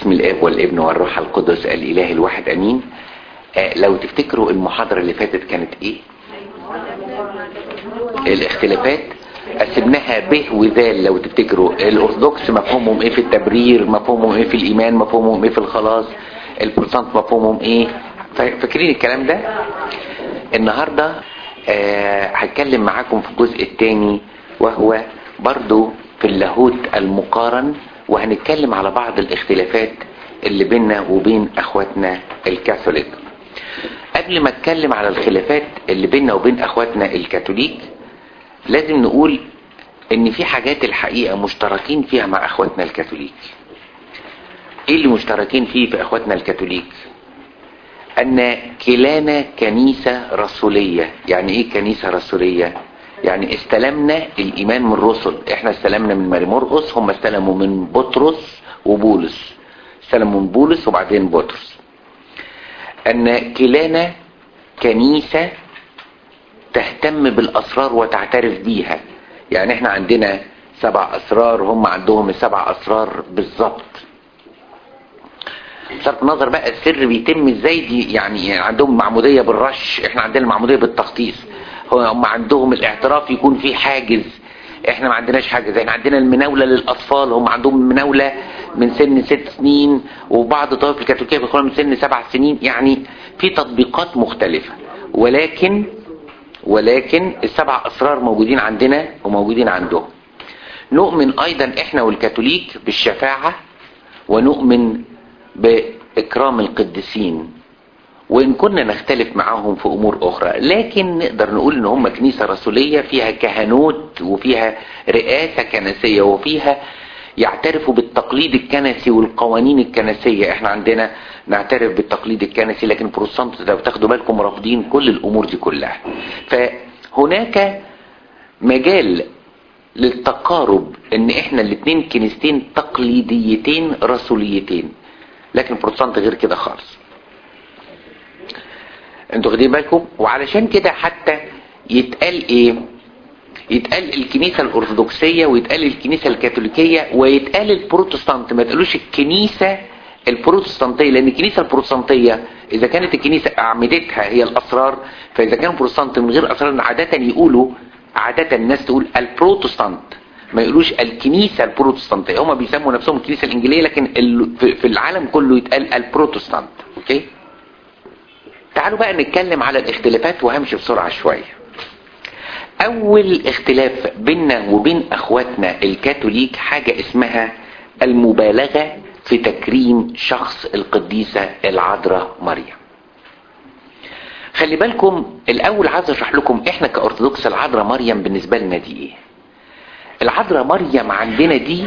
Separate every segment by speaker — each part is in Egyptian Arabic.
Speaker 1: باسم الاب والابن والروح القدس الاله الواحد امين آه لو تفتكروا المحاضرة اللي فاتت كانت ايه الاختلافات قسمناها به وذال لو تفتكروا الارثوذكس مفهومهم ايه في التبرير مفهومهم ايه في الايمان مفهومهم ايه في الخلاص البروتستانت مفهومهم ايه فاكرين الكلام ده النهاردة آه هتكلم معاكم في الجزء الثاني وهو برضو في اللاهوت المقارن وهنتكلم على بعض الاختلافات اللي بيننا وبين اخواتنا الكاثوليك قبل ما اتكلم على الخلافات اللي بيننا وبين اخواتنا الكاثوليك لازم نقول ان في حاجات الحقيقة مشتركين فيها مع اخواتنا الكاثوليك ايه اللي مشتركين فيه في اخواتنا الكاثوليك ان كلانا كنيسة رسولية يعني ايه كنيسة رسولية يعني استلمنا الايمان من الرسل احنا استلمنا من ماري مرقس هم استلموا من بطرس وبولس استلموا من بولس وبعدين بطرس ان كلانا كنيسة تهتم بالاسرار وتعترف بيها يعني احنا عندنا سبع اسرار هم عندهم السبع اسرار بالظبط بصرف النظر بقى السر بيتم ازاي دي يعني عندهم معمودية بالرش احنا عندنا المعمودية بالتخطيص هم عندهم الاعتراف يكون فيه حاجز احنا ما عندناش حاجز احنا عندنا المناولة للاطفال هم عندهم المناولة من سن ست سنين وبعض طوائف الكاثوليكية بيدخلوا من سن سبع سنين يعني في تطبيقات مختلفة ولكن ولكن السبع اسرار موجودين عندنا وموجودين عندهم نؤمن ايضا احنا والكاثوليك بالشفاعة ونؤمن باكرام القديسين وان كنا نختلف معاهم في امور اخرى لكن نقدر نقول ان هم كنيسة رسولية فيها كهنوت وفيها رئاسة كنسية وفيها يعترفوا بالتقليد الكنسي والقوانين الكنسية احنا عندنا نعترف بالتقليد الكنسي لكن البروتستانت لو تاخدوا بالكم رافضين كل الامور دي كلها فهناك مجال للتقارب ان احنا الاثنين كنيستين تقليديتين رسوليتين لكن البروتستانت غير كده خالص انتوا واخدين بالكم وعلشان كده حتى يتقال ايه يتقال الكنيسة الارثوذكسية ويتقال الكنيسة الكاثوليكية ويتقال البروتستانت ما تقولوش الكنيسة البروتستانتية لان الكنيسة البروتستانتية اذا كانت الكنيسة اعمدتها هي الاسرار فاذا كان بروتستانت من غير اسرار عادة يقولوا عادة الناس تقول البروتستانت ما يقولوش الكنيسة البروتستانتية هم بيسموا نفسهم الكنيسة الانجيلية لكن في العالم كله يتقال البروتستانت اوكي تعالوا بقى نتكلم على الاختلافات وهمشي بسرعة شوية اول اختلاف بيننا وبين اخواتنا الكاثوليك حاجة اسمها المبالغة في تكريم شخص القديسة العذراء مريم خلي بالكم الاول عايز اشرح لكم احنا كارثوذكس العذراء مريم بالنسبة لنا دي ايه العذراء مريم عندنا دي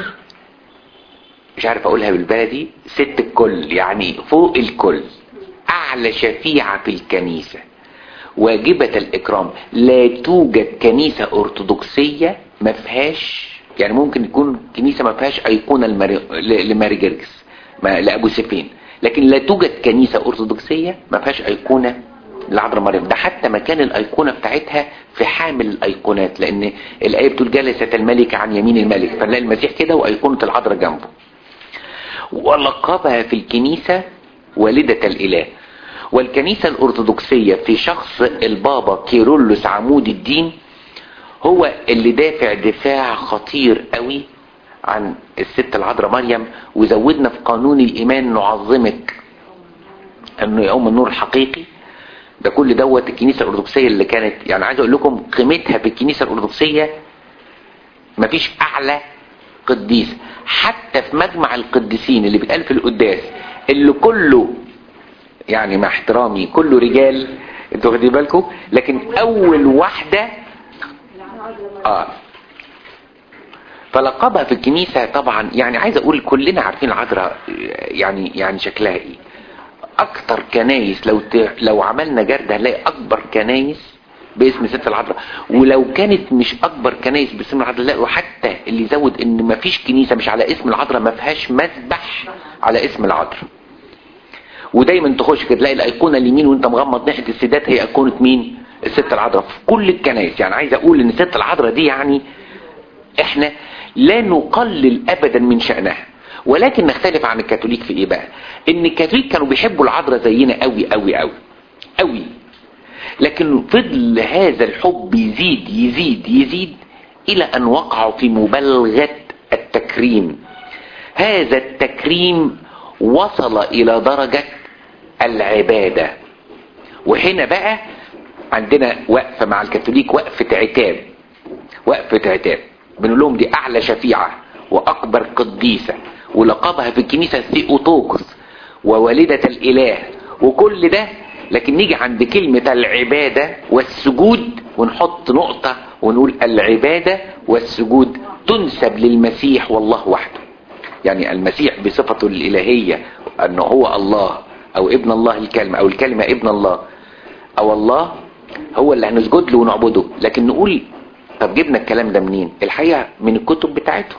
Speaker 1: مش عارف اقولها بالبلدي ست الكل يعني فوق الكل اعلى شفيعة في الكنيسة واجبة الاكرام لا توجد كنيسة ارثوذكسية ما فيهاش يعني ممكن يكون كنيسة ما فيهاش ايقونة لماري جرجس لابو سفين لكن لا توجد كنيسة ارثوذكسية ما فيهاش ايقونة لعذراء مريم ده حتى مكان الايقونة بتاعتها في حامل الايقونات لان الايه بتقول جلست الملكة عن يمين الملك فنلاقي المسيح كده وايقونة العذراء جنبه ولقبها في الكنيسة والدة الاله والكنيسة الارثوذكسية في شخص البابا كيرلس عمود الدين هو اللي دافع دفاع خطير قوي عن الست العذراء مريم وزودنا في قانون الايمان نعظمك انه يوم النور الحقيقي ده كل دوت الكنيسة الارثوذكسية اللي كانت يعني عايز اقول لكم قيمتها في الكنيسة الارثوذكسية مفيش اعلى قديس حتى في مجمع القديسين اللي بيتقال في القداس اللي كله يعني مع احترامي كله رجال انتوا واخدين بالكم لكن اول واحدة اه فلقبها في الكنيسة طبعا يعني عايز اقول كلنا عارفين العذراء يعني يعني شكلها ايه اكتر كنايس لو ت... لو عملنا جرد هنلاقي اكبر كنايس باسم ست العذراء ولو كانت مش اكبر كنايس باسم العذراء لا وحتى اللي يزود ان مفيش كنيسة مش على اسم العذراء ما فيهاش مذبح على اسم العذراء ودايما تخش كده تلاقي الايقونه اليمين وانت مغمض ناحيه السدات هي ايقونه مين الست العذراء في كل الكنائس يعني عايز اقول ان الست العذراء دي يعني احنا لا نقلل ابدا من شأنها ولكن نختلف عن الكاثوليك في ايه بقى ان الكاثوليك كانوا بيحبوا العذراء زينا قوي قوي قوي قوي لكن فضل هذا الحب يزيد يزيد يزيد الى ان وقعوا في مبالغة التكريم هذا التكريم وصل الى درجة العبادة وهنا بقى عندنا وقفة مع الكاثوليك وقفة عتاب وقفة عتاب بنقول لهم دي اعلى شفيعة واكبر قديسة ولقبها في الكنيسة ثيوتوكس ووالدة الاله وكل ده لكن نيجي عند كلمة العبادة والسجود ونحط نقطة ونقول العبادة والسجود تنسب للمسيح والله وحده يعني المسيح بصفته الإلهية أنه هو الله أو ابن الله الكلمة أو الكلمة ابن الله أو الله هو اللي هنسجد له ونعبده لكن نقول طب جبنا الكلام ده منين الحقيقة من الكتب بتاعتهم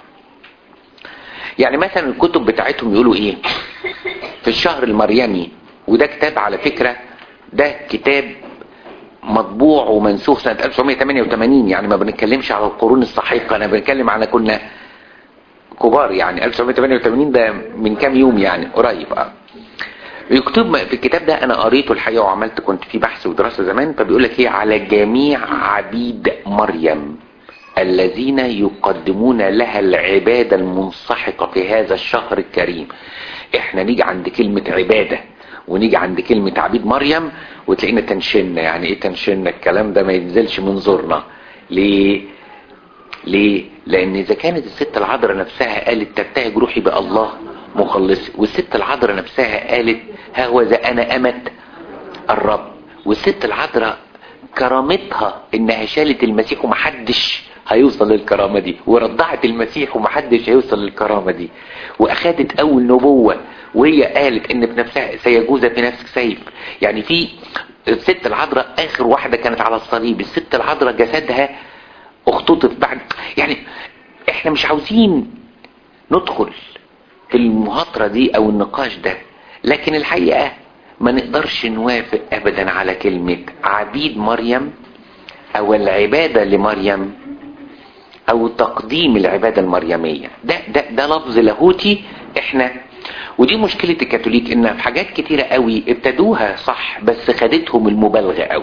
Speaker 1: يعني مثلا الكتب بتاعتهم يقولوا ايه في الشهر المريمي وده كتاب على فكرة ده كتاب مطبوع ومنسوخ سنة 1988 يعني ما بنتكلمش على القرون السحيقة انا بنتكلم على كنا كبار يعني 1988 ده من كام يوم يعني قريب اه يكتب في الكتاب ده انا قريته الحقيقة وعملت كنت في بحث ودراسة زمان فبيقول لك ايه على جميع عبيد مريم الذين يقدمون لها العبادة المنسحقة في هذا الشهر الكريم احنا نيجي عند كلمة عبادة ونيجي عند كلمة عبيد مريم وتلاقينا تنشنا يعني ايه تنشنا الكلام ده ما ينزلش من زورنا ليه ليه لان اذا كانت الست العذراء نفسها قالت تبتهج روحي بالله مخلصي والست العذراء نفسها قالت ها هو ذا انا امت الرب والست العذراء كرامتها انها شالت المسيح ومحدش هيوصل للكرامة دي ورضعت المسيح ومحدش هيوصل للكرامة دي واخدت اول نبوة وهي قالت ان بنفسها سيجوز في نفسك سيف يعني في الست العذراء اخر واحدة كانت على الصليب الست العذراء جسدها اختطف بعد يعني احنا مش عاوزين ندخل في المهاترة دي او النقاش ده لكن الحقيقة ما نقدرش نوافق ابدا على كلمة عبيد مريم او العبادة لمريم او تقديم العبادة المريمية ده, ده, ده لفظ لاهوتي احنا ودي مشكلة الكاثوليك ان في حاجات كتيرة قوي ابتدوها صح بس خدتهم المبالغة قوي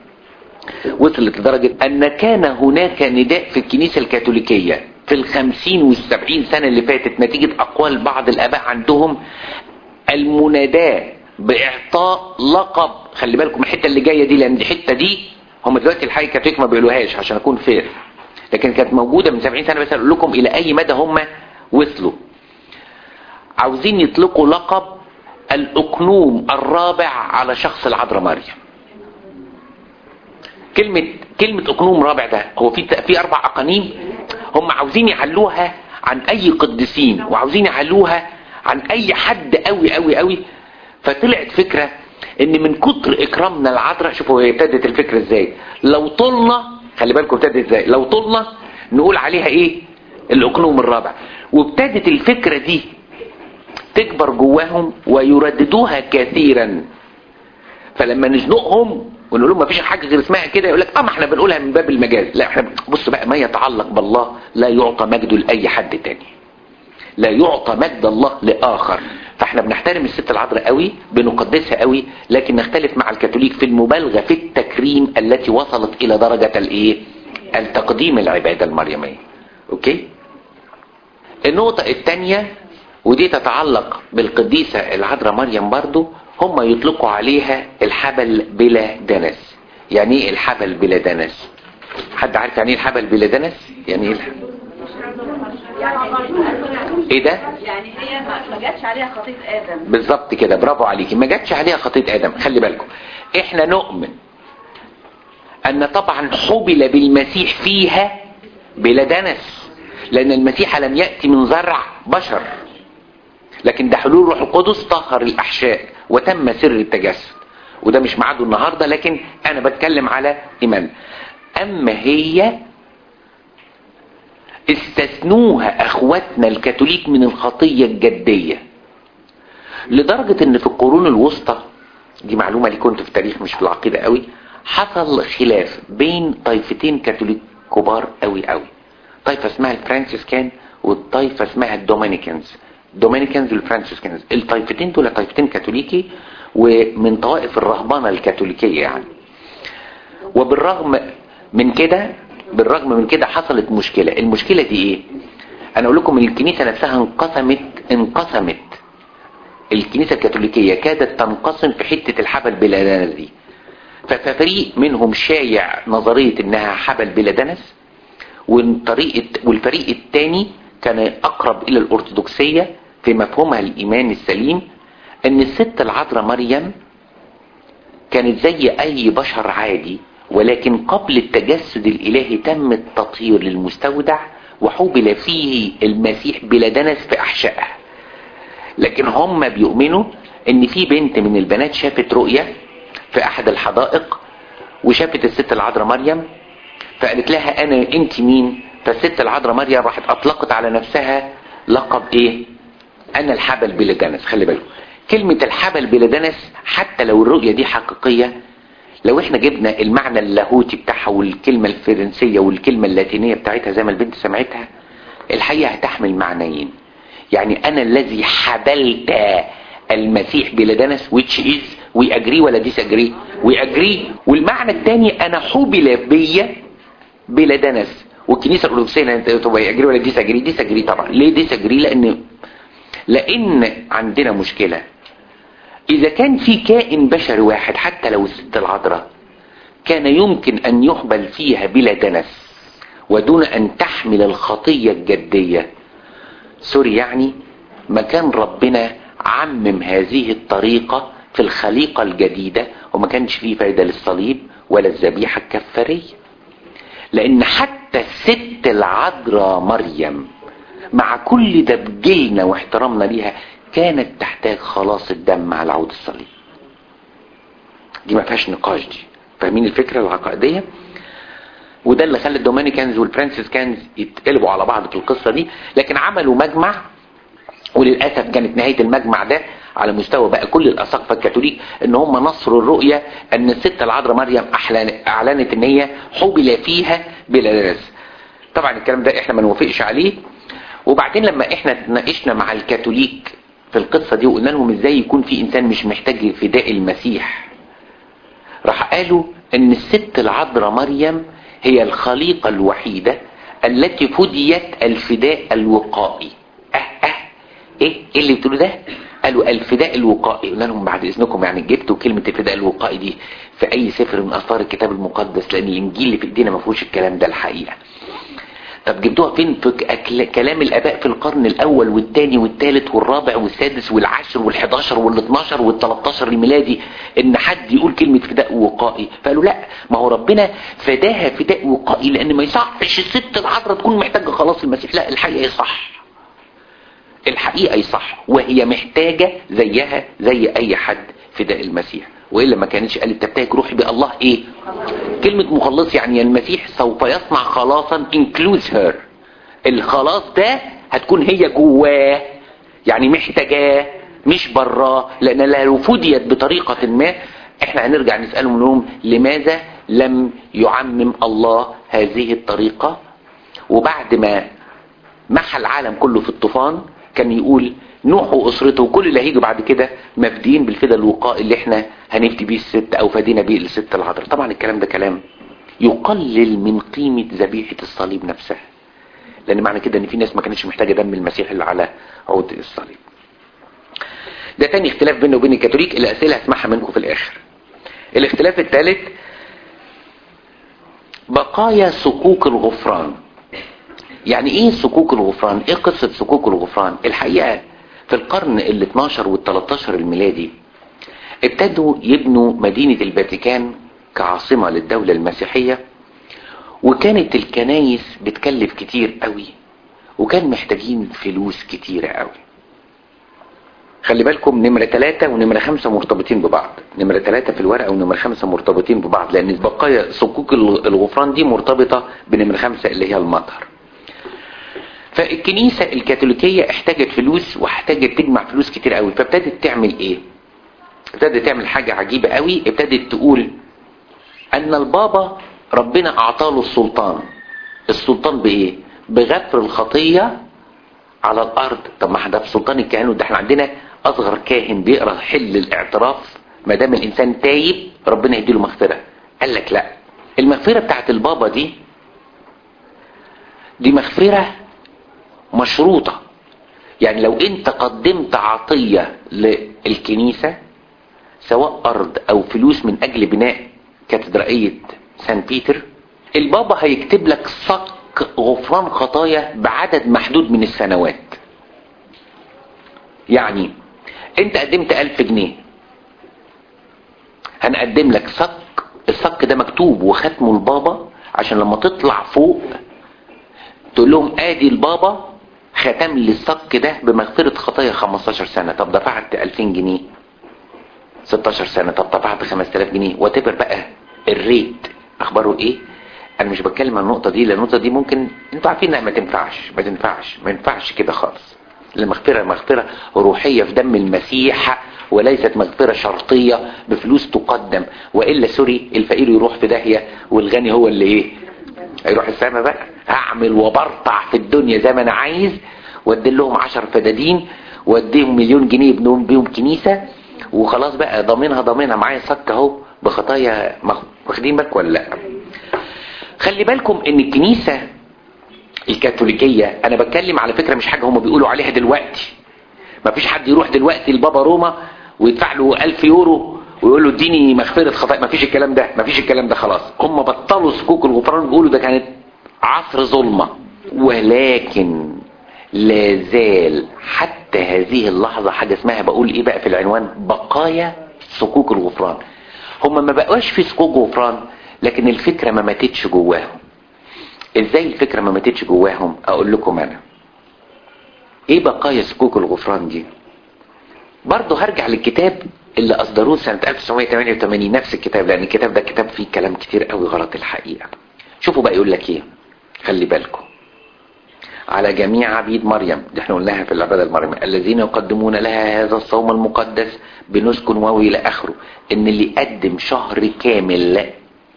Speaker 1: وصلت لدرجة ان كان هناك نداء في الكنيسة الكاثوليكية في الخمسين والسبعين سنة اللي فاتت نتيجة اقوال بعض الاباء عندهم المناداة باعطاء لقب خلي بالكم الحتة اللي جاية دي لان دي الحتة دي هم دلوقتي الحقيقة الكاثوليك ما بيقولوهاش عشان اكون فير لكن كانت موجودة من 70 سنة بس اقول لكم الى اي مدى هم وصلوا عاوزين يطلقوا لقب الاقنوم الرابع على شخص العذراء مريم كلمة كلمة اقنوم رابع ده هو في في اربع اقانيم هم عاوزين يعلوها عن اي قديسين وعاوزين يعلوها عن اي حد قوي قوي قوي فطلعت فكرة ان من كتر اكرامنا العذراء شوفوا هي ابتدت الفكرة ازاي لو طلنا خلي بالكم ابتدت ازاي لو طلنا نقول عليها ايه الاقنوم الرابع وابتدت الفكرة دي تكبر جواهم ويرددوها كثيرا فلما نزنقهم ونقول لهم مفيش حاجه غير اسمها كده يقول لك اه ما احنا بنقولها من باب المجاز لا احنا بص بقى ما يتعلق بالله لا يعطى مجده لاي حد تاني لا يعطى مجد الله لاخر فاحنا بنحترم الست العذراء قوي بنقدسها قوي لكن نختلف مع الكاثوليك في المبالغه في التكريم التي وصلت الى درجه الايه التقديم العباده المريميه اوكي النقطه الثانيه ودي تتعلق بالقديسة العذراء مريم برضو هم يطلقوا عليها الحبل بلا دنس يعني ايه الحبل بلا دنس حد عارف يعني ايه الحبل بلا دنس يعني ايه الحبل ايه ده
Speaker 2: يعني هي ما جاتش عليها خطية آدم
Speaker 1: بالظبط كده برافو عليكي ما جاتش عليها خطية ادم خلي بالكم احنا نؤمن ان طبعا حبل بالمسيح فيها بلا دنس لان المسيح لم يأتي من زرع بشر لكن ده حلول روح القدس طهر الاحشاء وتم سر التجسد وده مش ميعاده النهارده لكن انا بتكلم على ايمان اما هي استثنوها اخواتنا الكاثوليك من الخطيه الجديه لدرجه ان في القرون الوسطى دي معلومه لي كنت في التاريخ مش في العقيده قوي حصل خلاف بين طائفتين كاثوليك كبار قوي قوي طائفه اسمها الفرانسيسكان والطائفه اسمها الدومينيكانز دومينيكانز والفرانسيسكانز الطائفتين دول طائفتين كاثوليكي ومن طوائف الرهبنه الكاثوليكيه يعني وبالرغم من كده بالرغم من كده حصلت مشكله المشكله دي ايه انا اقول لكم الكنيسه نفسها انقسمت انقسمت الكنيسه الكاثوليكيه كادت تنقسم في حته الحبل بلا دنس دي ففريق منهم شايع نظريه انها حبل بلا دنس والطريقه والفريق الثاني كان اقرب الى الارثوذكسيه في مفهومها الايمان السليم ان الست العذراء مريم كانت زي اي بشر عادي ولكن قبل التجسد الالهي تم التطهير للمستودع وحوبل فيه المسيح بلا دنس في احشائها لكن هم بيؤمنوا ان في بنت من البنات شافت رؤية في احد الحدائق وشافت الست العذراء مريم فقالت لها انا انت مين فالست العذراء مريم راحت اطلقت على نفسها لقب ايه انا الحبل بلا دنس خلي بالكم كلمة الحبل بلا دنس حتى لو الرؤية دي حقيقية لو احنا جبنا المعنى اللاهوتي بتاعها والكلمة الفرنسية والكلمة اللاتينية بتاعتها زي ما البنت سمعتها الحقيقة هتحمل معنيين يعني انا الذي حبلت المسيح بلا دنس which is we agree ولا disagree we agree والمعنى الثاني انا حبل بيا بلا دنس والكنيسه الارثوذكسيه تبقى اجري ولا disagree disagree طبعا ليه disagree لان لان عندنا مشكله اذا كان في كائن بشري واحد حتى لو الست العذراء كان يمكن ان يحبل فيها بلا دنس ودون ان تحمل الخطيه الجديه سوري يعني ما كان ربنا عمم هذه الطريقة في الخليقة الجديدة وما كانش فيه فايدة للصليب ولا الذبيحة الكفارية لأن حتى الست العذراء مريم مع كل ده بجيلنا واحترامنا ليها كانت تحتاج خلاص الدم على عود الصليب دي ما فيهاش نقاش دي فاهمين الفكرة العقائدية وده اللي خلى الدومينيكانز والفرانسيسكانز يتقلبوا على بعض في القصة دي لكن عملوا مجمع وللأسف كانت نهاية المجمع ده على مستوى بقى كل الأساقفة الكاثوليك ان هم نصروا الرؤية ان الست العذراء مريم اعلنت ان هي حبل فيها بلا دنس طبعا الكلام ده احنا ما نوافقش عليه وبعدين لما احنا اتناقشنا مع الكاثوليك في القصة دي وقلنا لهم ازاي يكون في انسان مش محتاج فداء المسيح راح قالوا ان الست العذراء مريم هي الخليقة الوحيدة التي فديت الفداء الوقائي اه اه ايه ايه اللي بتقولوا ده قالوا الفداء الوقائي قلنا لهم بعد اذنكم يعني جبتوا كلمة الفداء الوقائي دي في اي سفر من اثار الكتاب المقدس لان الانجيل اللي في ايدينا ما فيهوش الكلام ده الحقيقة طب جبتوها فين في كلام الاباء في القرن الاول والثاني والثالث والرابع والسادس والعاشر والحداشر والاتناشر والتلاتاشر الميلادي ان حد يقول كلمة فداء وقائي فقالوا لا ما هو ربنا فداها فداء وقائي لان ما يصحش الست العذراء تكون محتاجة خلاص المسيح لا الحقيقة يصح الحقيقة يصح وهي محتاجة زيها زي اي حد فداء المسيح وإلا ما كانتش قالت تبتهج روحي بالله ايه كلمة مخلص يعني المسيح سوف يصنع خلاصا includes her الخلاص ده هتكون هي جواه يعني محتاجاه مش براه لان لو فديت بطريقة ما احنا هنرجع نسألهم لهم لماذا لم يعمم الله هذه الطريقة وبعد ما محى العالم كله في الطوفان كان يقول نوح واسرته وكل اللي هيجوا بعد كده مفديين بالفدا الوقائي اللي احنا هنفدي بيه الست او فدينا بيه الست العذراء طبعا الكلام ده كلام يقلل من قيمة ذبيحة الصليب نفسها لان معنى كده ان في ناس ما كانتش محتاجة دم المسيح اللي على عود الصليب ده تاني اختلاف بينه وبين الكاثوليك الاسئلة هسمعها منكم في الاخر الاختلاف الثالث بقايا صكوك الغفران يعني ايه صكوك الغفران ايه قصة صكوك الغفران الحقيقة في القرن ال 12 وال 13 الميلادي ابتدوا يبنوا مدينة الفاتيكان كعاصمة للدولة المسيحية وكانت الكنايس بتكلف كتير قوي وكان محتاجين فلوس كتيرة قوي خلي بالكم نمرة ثلاثة ونمرة خمسة مرتبطين ببعض نمرة ثلاثة في الورقة ونمرة خمسة مرتبطين ببعض لأن بقايا صكوك الغفران دي مرتبطة بنمرة خمسة اللي هي المطر فالكنيسة الكاثوليكية احتاجت فلوس واحتاجت تجمع فلوس كتير قوي فابتدت تعمل ايه ابتدت تعمل حاجة عجيبة قوي ابتدت تقول ان البابا ربنا اعطاله السلطان السلطان بايه بغفر الخطية على الارض طب ما ده في سلطان الكهنوت ده احنا عندنا اصغر كاهن بيقرا حل الاعتراف ما دام الانسان تايب ربنا يديله مغفره قال لك لا المغفره بتاعت البابا دي دي مغفره مشروطه يعني لو انت قدمت عطيه للكنيسه سواء ارض او فلوس من اجل بناء كاتدرائيه سان بيتر البابا هيكتب لك صك غفران خطايا بعدد محدود من السنوات يعني انت قدمت الف جنيه هنقدم لك صك الصك ده مكتوب وختمه البابا عشان لما تطلع فوق تقول لهم ادي البابا ختم لي الصك ده بمغفرة خطايا 15 سنة طب دفعت 2000 جنيه 16 سنة طب دفعت 5000 جنيه وتبر بقى الريت اخباره ايه انا مش بتكلم عن النقطة دي لان النقطة دي ممكن انتوا عارفين انها ما تنفعش ما تنفعش ما ينفعش كده خالص المغفرة مغفرة روحية في دم المسيح وليست مغفرة شرطية بفلوس تقدم وإلا سوري الفقير يروح في داهية والغني هو اللي ايه هيروح السما بقى هعمل وبرطع في الدنيا زي ما انا عايز وادي لهم عشر فدادين واديهم مليون جنيه يبنون بيهم كنيسة وخلاص بقى ضامنها ضامنها معايا صك اهو بخطايا واخدين بالك ولا لا خلي بالكم ان الكنيسة الكاثوليكية انا بتكلم على فكرة مش حاجة هم بيقولوا عليها دلوقتي ما فيش حد يروح دلوقتي لبابا روما ويدفع له 1000 يورو ويقول له اديني مغفرة خطايا ما فيش الكلام ده ما فيش الكلام ده خلاص هم بطلوا صكوك الغفران بيقولوا ده كانت عصر ظلمة ولكن لا زال حتى هذه اللحظة حاجة اسمها بقول ايه بقى في العنوان بقايا صكوك الغفران هم ما بقاش في صكوك غفران لكن الفكرة ما ماتتش جواهم ازاي الفكرة ما ماتتش جواهم اقول لكم انا ايه بقايا صكوك الغفران دي برضه هرجع للكتاب اللي اصدروه سنة 1988 نفس الكتاب لان الكتاب ده كتاب فيه كلام كتير قوي غلط الحقيقة شوفوا بقى يقول لك ايه خلي بالكم على جميع عبيد مريم دي احنا قلناها في العبادة المريم الذين يقدمون لها هذا الصوم المقدس بنسك واوي الى اخره ان اللي يقدم شهر كامل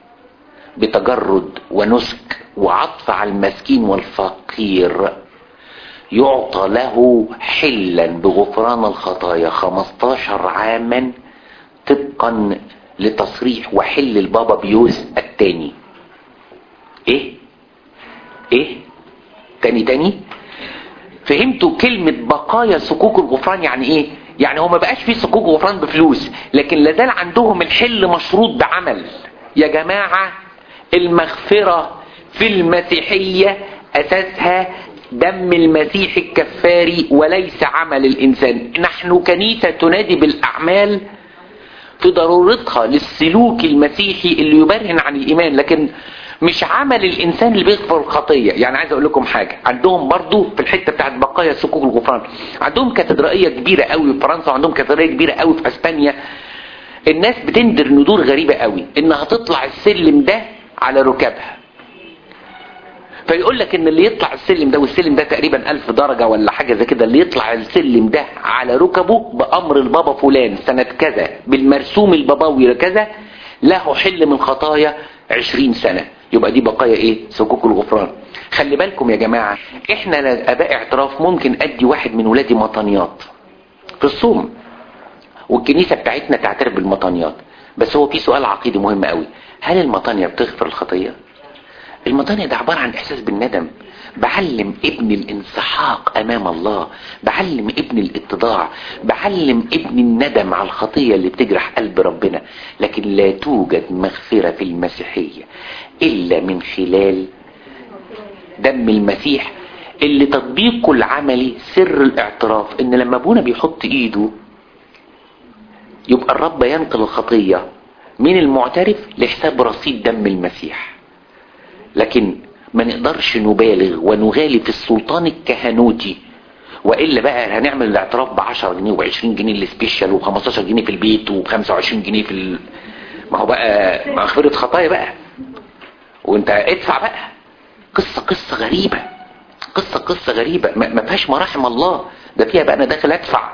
Speaker 1: بتجرد ونسك وعطف على المسكين والفقير يعطى له حلا بغفران الخطايا 15 عاما طبقا لتصريح وحل البابا بيوس الثاني ايه ايه تاني تاني فهمتوا كلمة بقايا صكوك الغفران يعني ايه يعني هو ما بقاش فيه صكوك غفران بفلوس لكن لازال عندهم الحل مشروط بعمل يا جماعة المغفرة في المسيحية اساسها دم المسيح الكفاري وليس عمل الانسان نحن كنيسة تنادي بالاعمال في ضرورتها للسلوك المسيحي اللي يبرهن عن الايمان لكن مش عمل الانسان اللي بيغفر الخطيه يعني عايز اقول لكم حاجه عندهم برضو في الحته بتاعت بقايا صكوك الغفران عندهم كاتدرائيه كبيره قوي في فرنسا وعندهم كاتدرائيه كبيره قوي في اسبانيا الناس بتندر ندور غريبه قوي انها تطلع السلم ده على ركابها فيقول لك ان اللي يطلع السلم ده والسلم ده تقريبا ألف درجة ولا حاجة زي كده اللي يطلع السلم ده على ركبه بأمر البابا فلان سنة كذا بالمرسوم البابوي كذا له حل من خطايا عشرين سنة يبقى دي بقايا ايه صكوك الغفران خلي بالكم يا جماعة احنا اباء اعتراف ممكن ادي واحد من ولادي مطانيات في الصوم والكنيسة بتاعتنا تعترف بالمطانيات بس هو في سؤال عقيدي مهم قوي هل المطانية بتغفر الخطية المطانية ده عبارة عن احساس بالندم بعلم ابن الانسحاق امام الله بعلم ابن الاتضاع بعلم ابن الندم على الخطية اللي بتجرح قلب ربنا لكن لا توجد مغفرة في المسيحية الا من خلال دم المسيح اللي تطبيقه العملي سر الاعتراف ان لما ابونا بيحط ايده يبقى الرب ينقل الخطية من المعترف لحساب رصيد دم المسيح لكن ما نقدرش نبالغ ونغالي في السلطان الكهنوتي والا بقى هنعمل الاعتراف ب 10 جنيه و20 جنيه السبيشال و15 جنيه في البيت و25 جنيه في ال... ما هو بقى مغفرة خطايا بقى وانت ادفع بقى قصة قصة غريبة قصة قصة غريبة ما ما فيهاش مراحم الله ده فيها بقى انا داخل ادفع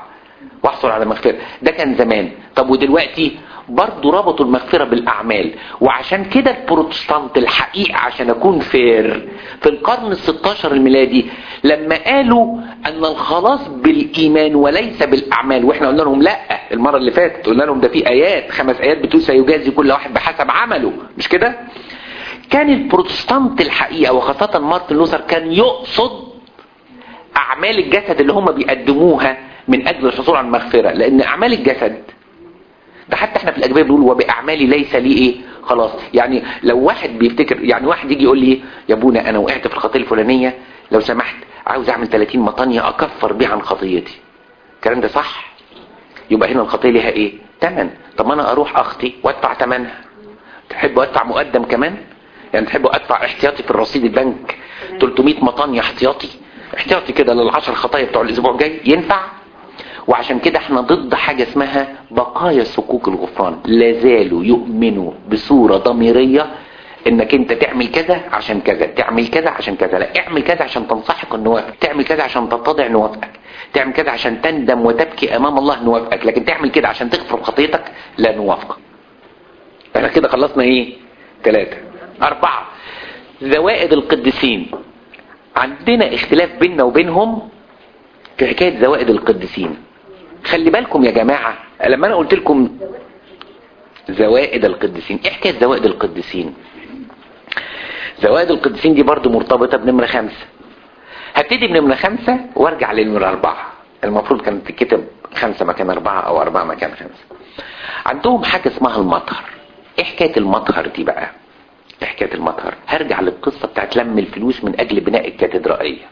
Speaker 1: واحصل على مغفرة ده كان زمان طب ودلوقتي برضو ربطوا المغفرة بالأعمال وعشان كده البروتستانت الحقيقة عشان أكون فير في القرن الستاشر الميلادي لما قالوا أن الخلاص بالإيمان وليس بالأعمال وإحنا قلنا لهم لا المرة اللي فاتت قلنا لهم ده في آيات خمس آيات بتقول سيجازي كل واحد بحسب عمله مش كده كان البروتستانت الحقيقة وخاصة مارتن لوثر كان يقصد أعمال الجسد اللي هم بيقدموها من أجل الحصول على المغفرة لأن أعمال الجسد ده حتى احنا في الأجبية بنقول وبأعمالي ليس لي إيه خلاص يعني لو واحد بيفتكر يعني واحد يجي يقول لي يا ابونا أنا وقعت في الخطية الفلانية لو سمحت عاوز أعمل 30 مطانية أكفر بيها عن خطيتي الكلام ده صح يبقى هنا الخطية ليها إيه تمن طب ما أنا أروح أخطي وأدفع تمنها تحب أدفع مقدم كمان يعني تحب أدفع احتياطي في الرصيد البنك 300 مطانية احتياطي احتياطي كده للعشر خطايا بتوع الاسبوع الجاي ينفع وعشان كده احنا ضد حاجة اسمها بقايا صكوك الغفران لازالوا يؤمنوا بصورة ضميرية انك انت تعمل كذا عشان كذا تعمل كذا عشان كذا لا اعمل كذا عشان تنسحق نوافق تعمل كذا عشان تتضع نوافقك تعمل كذا عشان تندم وتبكي امام الله نوافقك لكن تعمل كده عشان تغفر خطيتك لا نوافقك احنا كده خلصنا ايه ثلاثة اربعة زوائد القديسين عندنا اختلاف بيننا وبينهم في حكاية زوائد القديسين خلي بالكم يا جماعة لما انا قلت لكم زوائد القديسين ايه حكاية زوائد القديسين زوائد القديسين دي برضو مرتبطة بنمرة خمسة هبتدي بنمرة خمسة وارجع لنمرة اربعة المفروض كانت تكتب خمسة مكان اربعة او اربعة مكان خمسة عندهم حاجة اسمها المطهر ايه حكاية المطهر دي بقى ايه حكاية المطهر هرجع للقصة بتاعت لم الفلوس من اجل بناء الكاتدرائية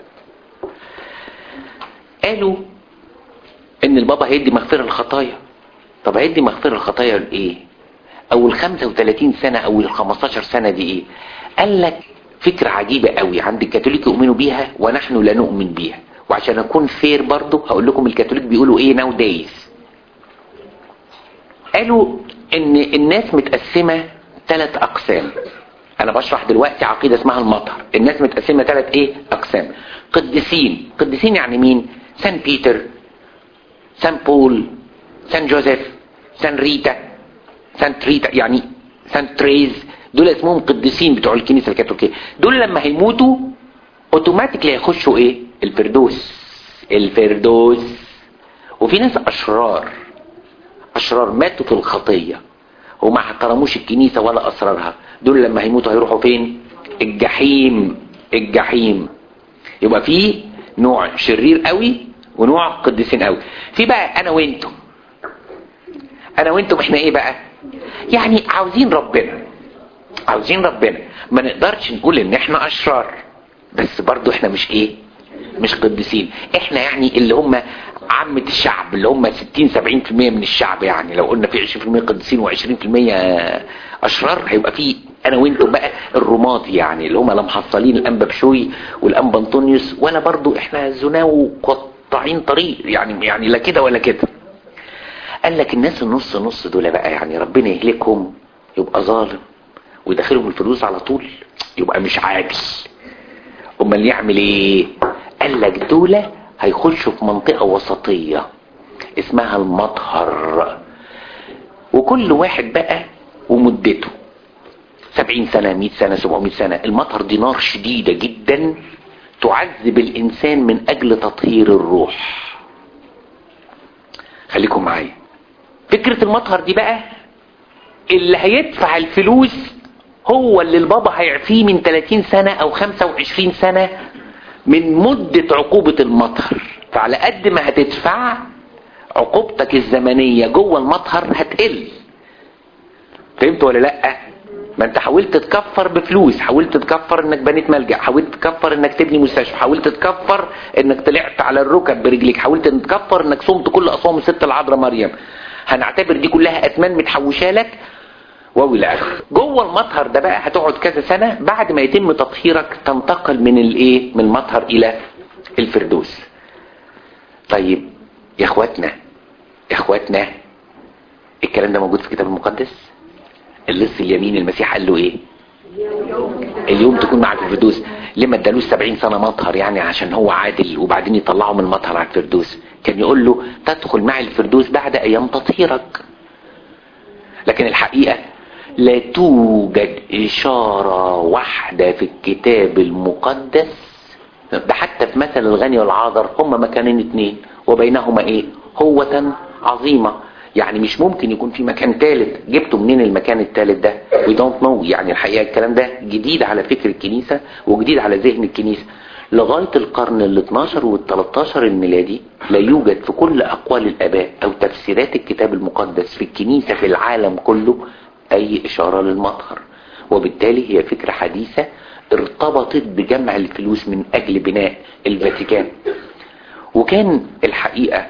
Speaker 1: قالوا ان البابا هيدي مغفرة الخطايا طب هيدي مغفرة الخطايا لايه او ال 35 سنة او ال 15 سنة دي ايه قال لك فكرة عجيبة قوي عند الكاثوليك يؤمنوا بيها ونحن لا نؤمن بيها وعشان اكون فير برضو هقول لكم الكاثوليك بيقولوا ايه ناو دايز قالوا ان الناس متقسمة ثلاث اقسام انا بشرح دلوقتي عقيدة اسمها المطهر الناس متقسمة ثلاث ايه اقسام قديسين قديسين يعني مين سان بيتر سان بول سان جوزيف سان ريتا سان تريتا يعني سان تريز دول اسمهم قديسين بتوع الكنيسة الكاثوليكية دول لما هيموتوا اوتوماتيكلي هيخشوا ايه الفردوس الفردوس وفي ناس اشرار اشرار ماتوا في الخطية وما احترموش الكنيسة ولا اسرارها دول لما هيموتوا هيروحوا فين الجحيم الجحيم يبقى في نوع شرير قوي ونوع قديسين قوي في بقى انا وانتم انا وانتم احنا ايه بقى يعني عاوزين ربنا عاوزين ربنا ما نقدرش نقول ان احنا اشرار بس برضو احنا مش ايه مش قديسين احنا يعني اللي هم عامة الشعب اللي هم 60 70% من الشعب يعني لو قلنا في 20% قديسين و20% اشرار هيبقى في انا وانتم بقى الرماد يعني اللي هم لا محصلين الانبا بشوي والانبا انطونيوس ولا برضو احنا زناو قطاعين طريق يعني يعني لا كده ولا كده قال لك الناس النص نص دول بقى يعني ربنا يهلكهم يبقى ظالم ويدخلهم الفلوس على طول يبقى مش عادل امال يعمل ايه قال لك دول هيخشوا في منطقة وسطية اسمها المطهر وكل واحد بقى ومدته سبعين سنة مئة سنة سبعمائة سنة المطهر دي نار شديدة جدا تعذب الانسان من اجل تطهير الروح خليكم معايا فكرة المطهر دي بقى اللي هيدفع الفلوس هو اللي البابا هيعفيه من 30 سنة او 25 سنة من مدة عقوبة المطهر فعلى قد ما هتدفع عقوبتك الزمنية جوه المطهر هتقل فهمت ولا لا ما انت حاولت تكفر بفلوس حاولت تكفر انك بنيت ملجأ حاولت تكفر انك تبني مستشفى حاولت تكفر انك طلعت على الركب برجليك حاولت تكفر انك صمت كل اصوام الست العذراء مريم هنعتبر دي كلها اثمان متحوشه لك والى اخره جوه المطهر ده بقى هتقعد كذا سنه بعد ما يتم تطهيرك تنتقل من الايه من المطهر الى الفردوس طيب يا اخواتنا يا اخواتنا الكلام ده موجود في الكتاب المقدس اللص اليمين المسيح قال له ايه اليوم تكون معك في الفردوس ليه ما ادالوش 70 سنه مطهر يعني عشان هو عادل وبعدين يطلعه من المطهر على الفردوس كان يقول له تدخل معي الفردوس بعد ايام تطهيرك لكن الحقيقه لا توجد اشاره واحده في الكتاب المقدس ده حتى في مثل الغني والعاذر هما مكانين اتنين وبينهما ايه هوة عظيمة يعني مش ممكن يكون في مكان ثالث جبتوا منين المكان الثالث ده we don't know يعني الحقيقة الكلام ده جديد على فكر الكنيسة وجديد على ذهن الكنيسة لغاية القرن ال 12 وال 13 الميلادي لا يوجد في كل أقوال الآباء أو تفسيرات الكتاب المقدس في الكنيسة في العالم كله أي إشارة للمطهر وبالتالي هي فكرة حديثة ارتبطت بجمع الفلوس من أجل بناء الفاتيكان وكان الحقيقة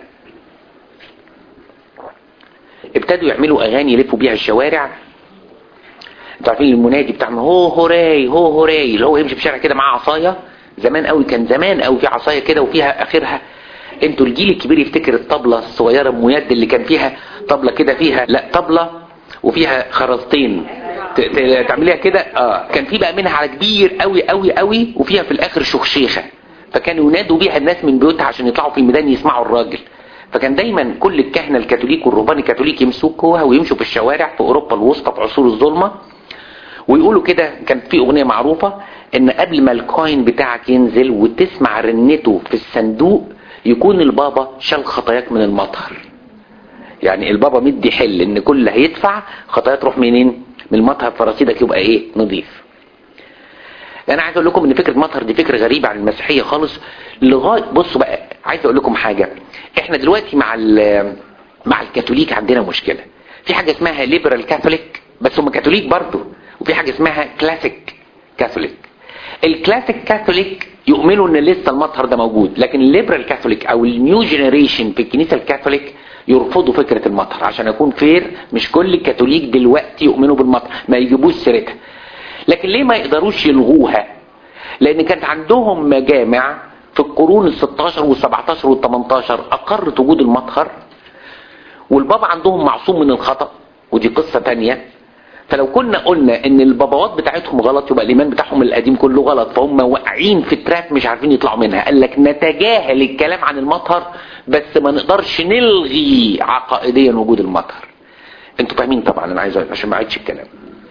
Speaker 1: ابتدوا يعملوا اغاني يلفوا بيها الشوارع انتوا عارفين المنادي بتاعهم هو هوراي هو هوراي اللي هو يمشي في الشارع كده معاه عصايه زمان قوي كان زمان قوي في عصايه كده وفيها اخرها انتوا الجيل الكبير يفتكر الطبله الصغيره ام يد اللي كان فيها طبله كده فيها لا طبله وفيها خرزتين ت- ت- تعمليها كده اه كان في بقى منها على كبير قوي قوي قوي وفيها في الاخر شخشيخه فكانوا ينادوا بيها الناس من بيوتها عشان يطلعوا في الميدان يسمعوا الراجل فكان دايما كل الكهنه الكاثوليك والرهبان الكاثوليك يمسكوها ويمشوا في الشوارع في اوروبا الوسطى في عصور الظلمه ويقولوا كده كان في اغنيه معروفه ان قبل ما الكوين بتاعك ينزل وتسمع رنته في الصندوق يكون البابا شال خطاياك من المطهر يعني البابا مدي حل ان كل اللي هيدفع خطايا تروح منين من المطهر فرصيدك يبقى ايه نظيف انا عايز اقول لكم ان فكره مطهر دي فكره غريبه عن المسيحيه خالص لغايه بصوا بقى عايز اقول لكم حاجه احنا دلوقتي مع ال- مع الكاثوليك عندنا مشكله في حاجه اسمها ليبرال كاثوليك بس هم كاثوليك برضه وفي حاجه اسمها كلاسيك كاثوليك الكلاسيك كاثوليك يؤمنوا ان لسه المطهر ده موجود لكن الليبرال كاثوليك او النيو جينيريشن في الكنيسه الكاثوليك يرفضوا فكره المطهر عشان اكون فير مش كل الكاثوليك دلوقتي يؤمنوا بالمطهر ما يجيبوش سيرتها لكن ليه ما يقدروش يلغوها لان كانت عندهم مجامع في القرون ال 16 وال 17 وال 18 اقرت وجود المطهر والبابا عندهم معصوم من الخطأ ودي قصة تانية فلو كنا قلنا ان الباباوات بتاعتهم غلط يبقى الايمان بتاعهم القديم كله غلط فهم واقعين في تراك مش عارفين يطلعوا منها قال لك نتجاهل الكلام عن المطهر بس ما نقدرش نلغي عقائديا وجود المطهر انتوا فاهمين طبعا انا عايز أقول عشان ما اعيدش الكلام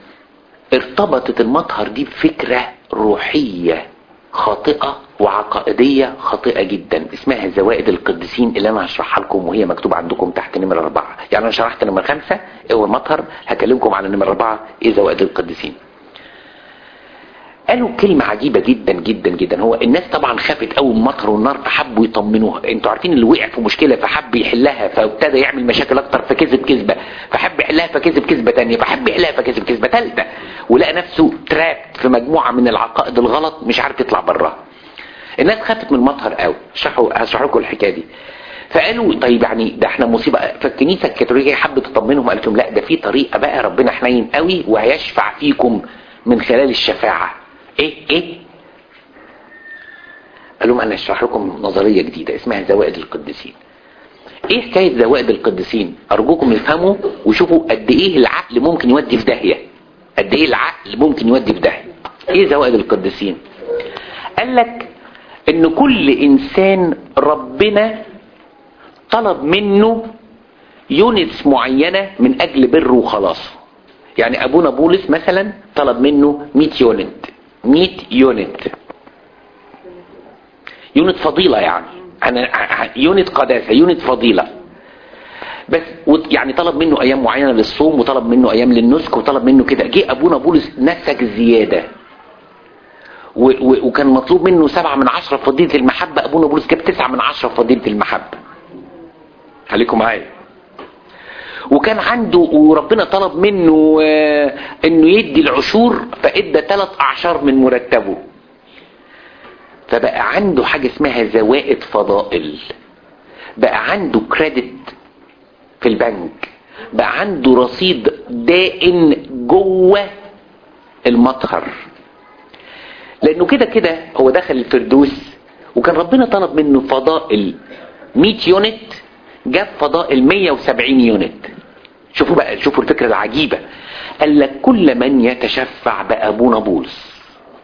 Speaker 1: ارتبطت المطهر دي بفكرة روحية خاطئة وعقائدية خاطئة جدا اسمها زوائد القديسين اللي انا هشرحها لكم وهي مكتوبة عندكم تحت نمرة اربعة يعني انا شرحت نمرة خمسة ايه هو المطهر هكلمكم على نمرة اربعة ايه زوائد القديسين قالوا كلمة عجيبة جدا جدا جدا هو الناس طبعا خافت قوي من المطر والنار فحبوا يطمنوها انتوا عارفين اللي وقع في مشكلة فحب يحلها فابتدى يعمل مشاكل اكتر فكذب كذبة فحب يحلها فكذب كذبة تانية فحب يحلها فكذب كذبة تالتة ولقى نفسه تراب في مجموعة من العقائد الغلط مش عارف يطلع براها الناس خافت من المطهر قوي اشرحوا هشرح لكم الحكايه دي فقالوا طيب يعني ده احنا مصيبه فالكنيسه الكاثوليكيه حبت تطمنهم قالت لهم لا ده في طريقه بقى ربنا حنين قوي وهيشفع فيكم من خلال الشفاعه ايه ايه قال لهم انا اشرح لكم نظريه جديده اسمها زوائد القديسين ايه حكايه زوائد القديسين ارجوكم افهموا وشوفوا قد ايه العقل ممكن يودي في داهيه قد ايه العقل ممكن يودي في داهيه ايه زوائد القديسين قال لك ان كل انسان ربنا طلب منه يونتس معينة من اجل بره وخلاصه يعني ابونا بولس مثلا طلب منه 100 يونت 100 يونت يونت فضيلة يعني انا يونت قداسة يونت فضيلة بس وط- يعني طلب منه ايام معينة للصوم وطلب منه ايام للنسك وطلب منه كده جه ابونا بولس نسك زيادة و- و- وكان مطلوب منه سبعة من عشرة في فضيلة المحبة أبونا بولس جاب تسعة من عشرة في فضيلة المحبة خليكم معايا وكان عنده وربنا طلب منه آه، انه يدي العشور فادى ثلاث اعشار من مرتبه فبقى عنده حاجة اسمها زوائد فضائل بقى عنده كريدت في البنك بقى عنده رصيد دائن جوه المطهر لانه كده كده هو دخل الفردوس وكان ربنا طلب منه فضائل 100 يونت جاب فضائل 170 يونت شوفوا بقى شوفوا الفكرة العجيبة قال لك كل من يتشفع بأبونا بولس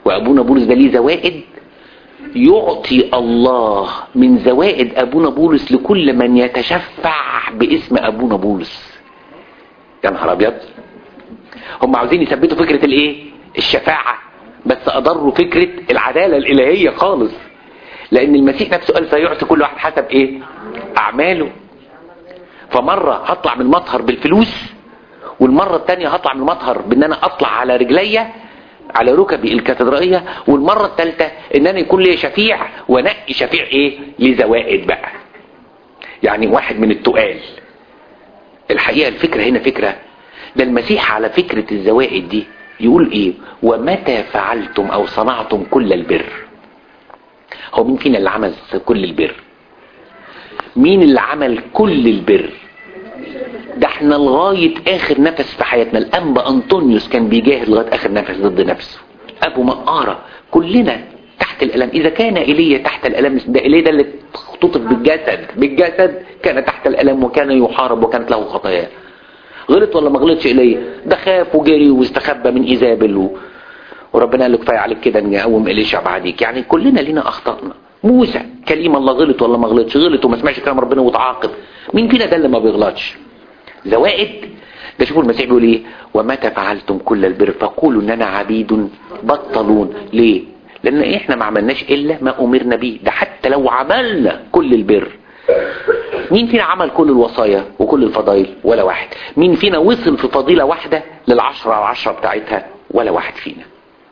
Speaker 1: وابونا بولس ده ليه زوائد يعطي الله من زوائد ابونا بولس لكل من يتشفع باسم ابونا بولس يا نهار ابيض هم عاوزين يثبتوا فكره الايه الشفاعه بس اضروا فكره العداله الالهيه خالص لان المسيح نفسه قال فيعطي كل واحد حسب ايه اعماله فمره هطلع من المطهر بالفلوس والمره الثانيه هطلع من المطهر بان انا اطلع على رجليا على ركبي الكاتدرائيه والمره الثالثه ان انا يكون لي شفيع وانقي شفيع ايه لزوائد بقى يعني واحد من التقال الحقيقه الفكره هنا فكره ده المسيح على فكره الزوائد دي يقول ايه ومتى فعلتم او صنعتم كل البر هو مين فينا اللي عمل كل البر مين اللي عمل كل البر ده احنا لغاية اخر نفس في حياتنا الانبا انطونيوس كان بيجاهد لغاية اخر نفس ضد نفسه ابو مقارة كلنا تحت الالم اذا كان ايليا تحت الالم ده ايليا ده اللي اختطف بالجسد بالجسد كان تحت الالم وكان يحارب وكانت له خطايا غلط ولا ما غلطش ايليا ده خاف وجري واستخبى من ايزابل و... وربنا قال له كفايه عليك كده ان اقوم اليشع بعديك يعني كلنا لينا اخطائنا موسى كليم الله غلط ولا ما غلطش غلط وما سمعش كلام ربنا وتعاقب مين فينا ده اللي ما بيغلطش زوائد ده شوفوا المسيح بيقول ايه ومتى فعلتم كل البر فقولوا اننا عبيد بطلون ليه لان احنا ما عملناش الا ما امرنا به ده حتى لو عملنا كل البر مين فينا عمل كل الوصايا وكل الفضائل ولا واحد مين فينا وصل في فضيلة واحدة للعشرة على العشرة بتاعتها ولا واحد فينا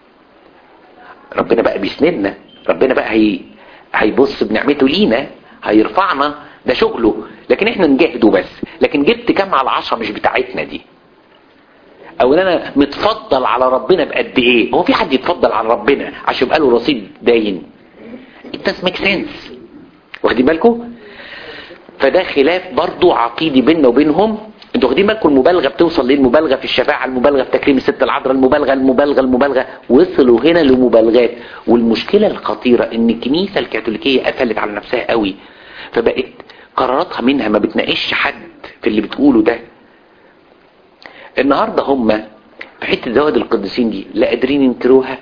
Speaker 1: ربنا بقى بيسندنا ربنا بقى هي هيبص بنعمته لينا هيرفعنا ده شغله لكن احنا نجاهده بس لكن جبت كام على العشرة مش بتاعتنا دي او ان انا متفضل على ربنا بقد ايه هو في حد يتفضل على ربنا عشان يبقى له رصيد داين it does make sense واخدين بالكم فده خلاف برضو عقيدي بيننا وبينهم انتوا واخدين بالكم المبالغه بتوصل للمبالغه في الشفاعه المبالغه في تكريم الست العذراء المبالغه المبالغه المبالغه وصلوا هنا لمبالغات والمشكله الخطيره ان الكنيسه الكاثوليكيه قفلت على نفسها قوي فبقت قراراتها منها ما بتناقش حد في اللي بتقوله ده النهارده هم في حته زواج القديسين دي لا قادرين ينكروها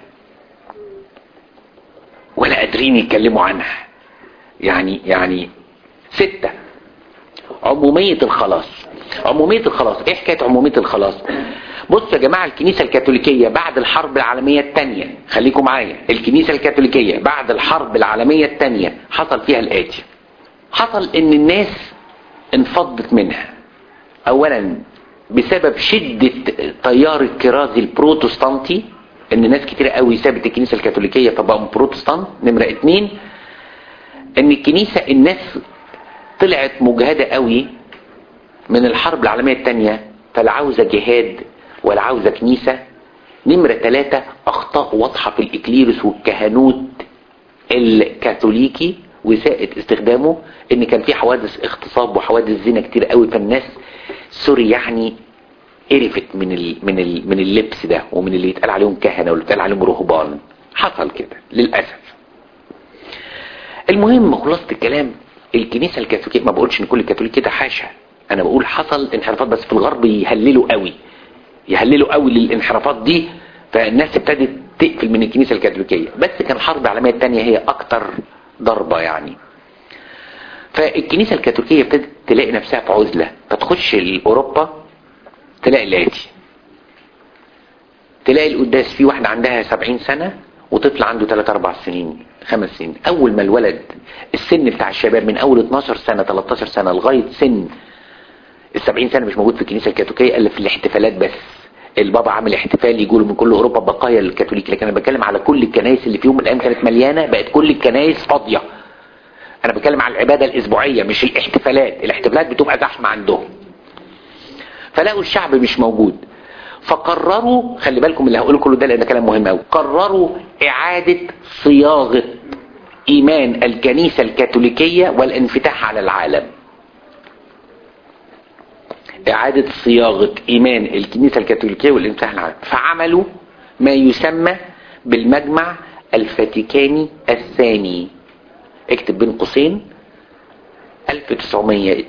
Speaker 1: ولا قادرين يتكلموا عنها يعني يعني ستة عمومية الخلاص عمومية الخلاص ايه حكاية عمومية الخلاص بصوا يا جماعة الكنيسة الكاثوليكية بعد الحرب العالمية الثانية خليكم معايا الكنيسة الكاثوليكية بعد الحرب العالمية الثانية حصل فيها الآتي حصل ان الناس انفضت منها اولا بسبب شدة تيار الكرازي البروتستانتي ان ناس كتير قوي سابت الكنيسة الكاثوليكية فبقوا بروتستانت نمرة اتنين ان الكنيسة الناس طلعت مجهدة قوي من الحرب العالمية الثانية فلا عاوزة جهاد ولا عاوزة كنيسة نمرة ثلاثة اخطاء واضحة في الاكليروس والكهنوت الكاثوليكي وساءت استخدامه ان كان في حوادث اغتصاب وحوادث زنا كتير قوي فالناس سوري يعني قرفت من ال من ال من اللبس ده ومن اللي يتقال عليهم كهنه واللي يتقال عليهم رهبان حصل كده للاسف المهم خلاصه الكلام الكنيسه الكاثوليكيه ما بقولش ان كل الكاثوليك كده حاشا انا بقول حصل انحرافات بس في الغرب يهللوا قوي يهللوا قوي للانحرافات دي فالناس ابتدت تقفل من الكنيسه الكاثوليكيه بس كان الحرب العالميه الثانيه هي اكتر ضربه يعني فالكنيسه الكاثوليكيه ابتدت تلاقي نفسها في عزله فتخش لاوروبا تلاقي الاتي تلاقي القداس في واحده عندها 70 سنه وطفل عنده 3 4 سنين خمس سنين اول ما الولد السن بتاع الشباب من اول 12 سنه 13 سنه لغايه سن ال 70 سنه مش موجود في الكنيسه الكاثوليكيه الا في الاحتفالات بس البابا عامل احتفال يقولوا من كل اوروبا بقايا الكاثوليك لكن انا بتكلم على كل الكنائس اللي في يوم من الايام كانت مليانه بقت كل الكنائس فاضيه انا بتكلم على العباده الاسبوعيه مش الاحتفالات الاحتفالات بتبقى زحمه عندهم فلاقوا الشعب مش موجود فقرروا خلي بالكم اللي هقوله كله ده لان ده كلام مهم قوي قرروا اعاده صياغه ايمان الكنيسه الكاثوليكيه والانفتاح على العالم إعادة صياغة إيمان الكنيسة الكاثوليكية والانفتاح على العالم فعملوا ما يسمى بالمجمع الفاتيكاني الثاني اكتب بين قوسين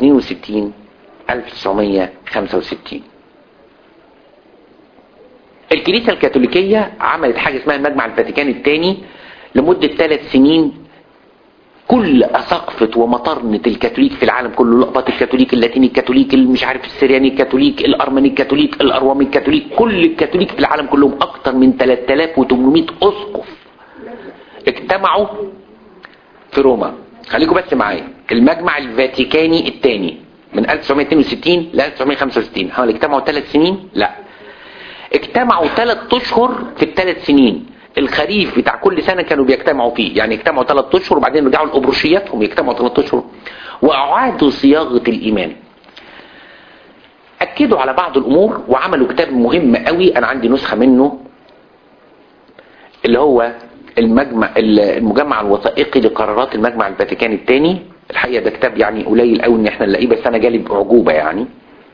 Speaker 1: 1962 1965 الكنيسة الكاثوليكية عملت حاجة اسمها المجمع الفاتيكاني الثاني لمدة ثلاث سنين كل أساقفة ومطرنة الكاثوليك في العالم كله لقبة الكاثوليك اللاتيني الكاثوليك مش عارف السرياني الكاثوليك الأرمني الكاثوليك الأروامي الكاثوليك كل الكاثوليك في العالم كلهم أكثر من 3800 أسقف اجتمعوا في روما خليكم بس معايا المجمع الفاتيكاني الثاني من 1962 ل 1965 هل اجتمعوا ثلاث سنين؟ لا اجتمعوا ثلاث اشهر في الثلاث سنين الخريف بتاع كل سنة كانوا بيجتمعوا فيه يعني اجتمعوا ثلاث اشهر وبعدين رجعوا لأبروشياتهم يجتمعوا ثلاث اشهر وأعادوا صياغة الإيمان أكدوا على بعض الأمور وعملوا كتاب مهم قوي أنا عندي نسخة منه اللي هو المجمع المجمع الوثائقي لقرارات المجمع الفاتيكاني الثاني الحقيقة ده كتاب يعني قليل قوي ان احنا نلاقيه بس انا جالي بعجوبة يعني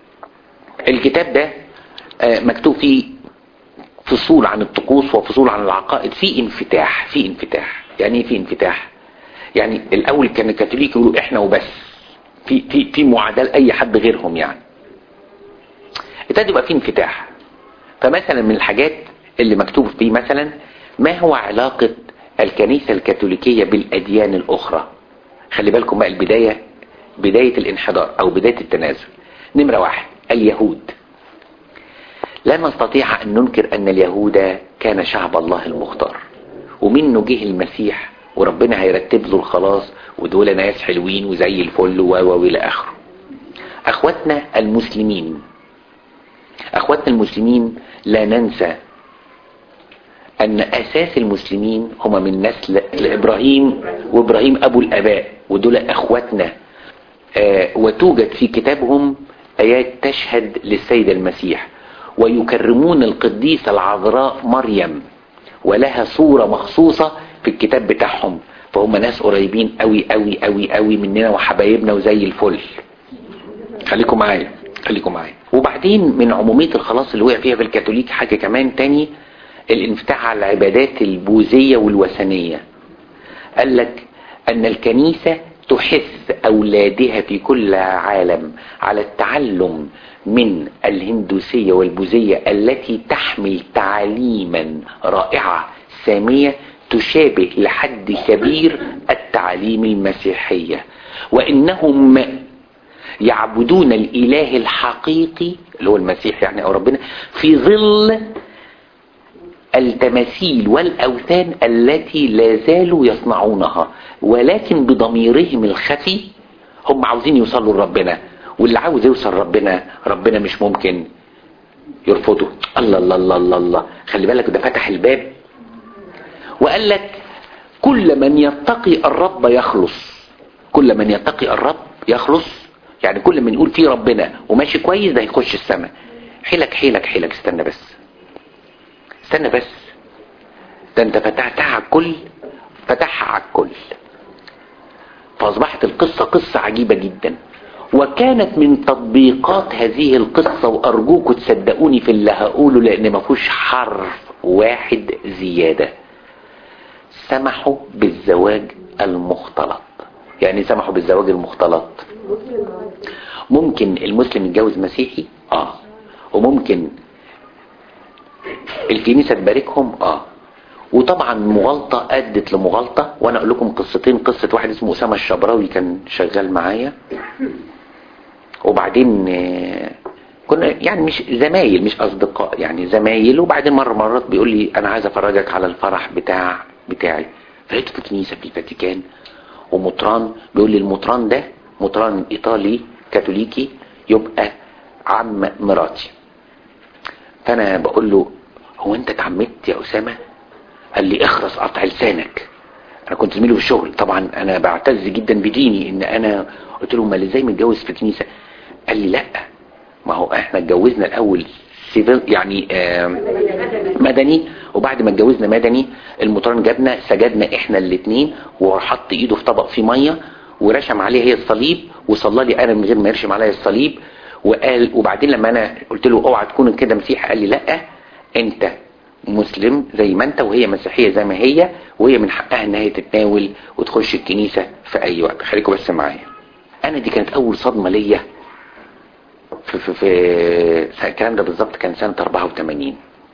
Speaker 1: الكتاب ده آه، مكتوب فيه فصول عن الطقوس وفصول عن العقائد في انفتاح في انفتاح يعني ايه في انفتاح يعني الاول كان الكاثوليك يقولوا احنا وبس في في في معاداه لاي حد غيرهم يعني ابتدى يبقى في انفتاح فمثلا من الحاجات اللي مكتوب فيه مثلا ما هو علاقة الكنيسة الكاثوليكية بالأديان الأخرى خلي بالكم بقى البداية بداية الانحدار أو بداية التنازل نمرة واحد اليهود لا نستطيع أن ننكر أن اليهود كان شعب الله المختار ومنه جه المسيح وربنا هيرتب له الخلاص ودول ناس حلوين وزي الفل و و الى اخره اخواتنا المسلمين اخواتنا المسلمين لا ننسى ان اساس المسلمين هم من نسل ابراهيم وابراهيم ابو الاباء ودول اخواتنا آه وتوجد في كتابهم ايات تشهد للسيد المسيح ويكرمون القديسة العذراء مريم ولها صورة مخصوصة في الكتاب بتاعهم فهم ناس قريبين قوي قوي قوي قوي مننا وحبايبنا وزي الفل خليكم معايا خليكم معايا وبعدين من عمومية الخلاص اللي وقع فيها في الكاثوليك حاجة كمان تاني الانفتاح على العبادات البوذية والوثنية قال لك ان الكنيسة تحث اولادها في كل عالم على التعلم من الهندوسية والبوذية التي تحمل تعاليما رائعة سامية تشابه لحد كبير التعاليم المسيحية وانهم يعبدون الاله الحقيقي اللي هو المسيح يعني او ربنا في ظل التماثيل والاوثان التي لا زالوا يصنعونها ولكن بضميرهم الخفي هم عاوزين يوصلوا لربنا واللي عاوز يوصل ربنا ربنا مش ممكن يرفضه الله الله الله الله, الله. خلي بالك ده فتح الباب وقال لك كل من يتقي الرب يخلص كل من يتقي الرب يخلص يعني كل من يقول فيه ربنا وماشي كويس ده يخش السماء حيلك حيلك حيلك استنى بس استنى بس ده انت فتحتها على الكل فتحها على الكل فاصبحت القصة قصة عجيبة جدا وكانت من تطبيقات هذه القصة وارجوكم تصدقوني في اللي هقوله لان ما فيهوش حرف واحد زيادة سمحوا بالزواج المختلط يعني سمحوا بالزواج المختلط ممكن المسلم يتجوز مسيحي اه وممكن الكنيسة تباركهم اه وطبعا مغالطة ادت لمغالطة وانا اقول لكم قصتين قصة واحد اسمه اسامة الشبراوي كان شغال معايا وبعدين كنا يعني مش زمايل مش اصدقاء يعني زمايل وبعدين مرة مرات بيقول لي انا عايز افرجك على الفرح بتاع بتاعي فلقيته في كنيسة في الفاتيكان ومطران بيقول لي المطران ده مطران ايطالي كاثوليكي يبقى عم مراتي فانا بقول له هو انت اتعمدت يا اسامة قال لي اخرس قطع لسانك انا كنت زميله في الشغل طبعا انا بعتز جدا بديني ان انا قلت له امال ازاي متجوز في كنيسة قال لي لا ما هو احنا اتجوزنا الاول سيفل يعني مدني وبعد ما اتجوزنا مدني المطران جابنا سجدنا احنا الاثنين وحط ايده في طبق فيه ميه ورشم عليه هي الصليب وصلى لي انا من غير ما يرشم عليا الصليب وقال وبعدين لما انا قلت له اوعى تكون كده مسيحي قال لي لا انت مسلم زي ما انت وهي مسيحيه زي ما هي وهي من حقها ان هي تتناول وتخش الكنيسه في اي وقت خليكم بس معايا انا دي كانت اول صدمه ليا في في في الكلام ده بالظبط كان سنه 84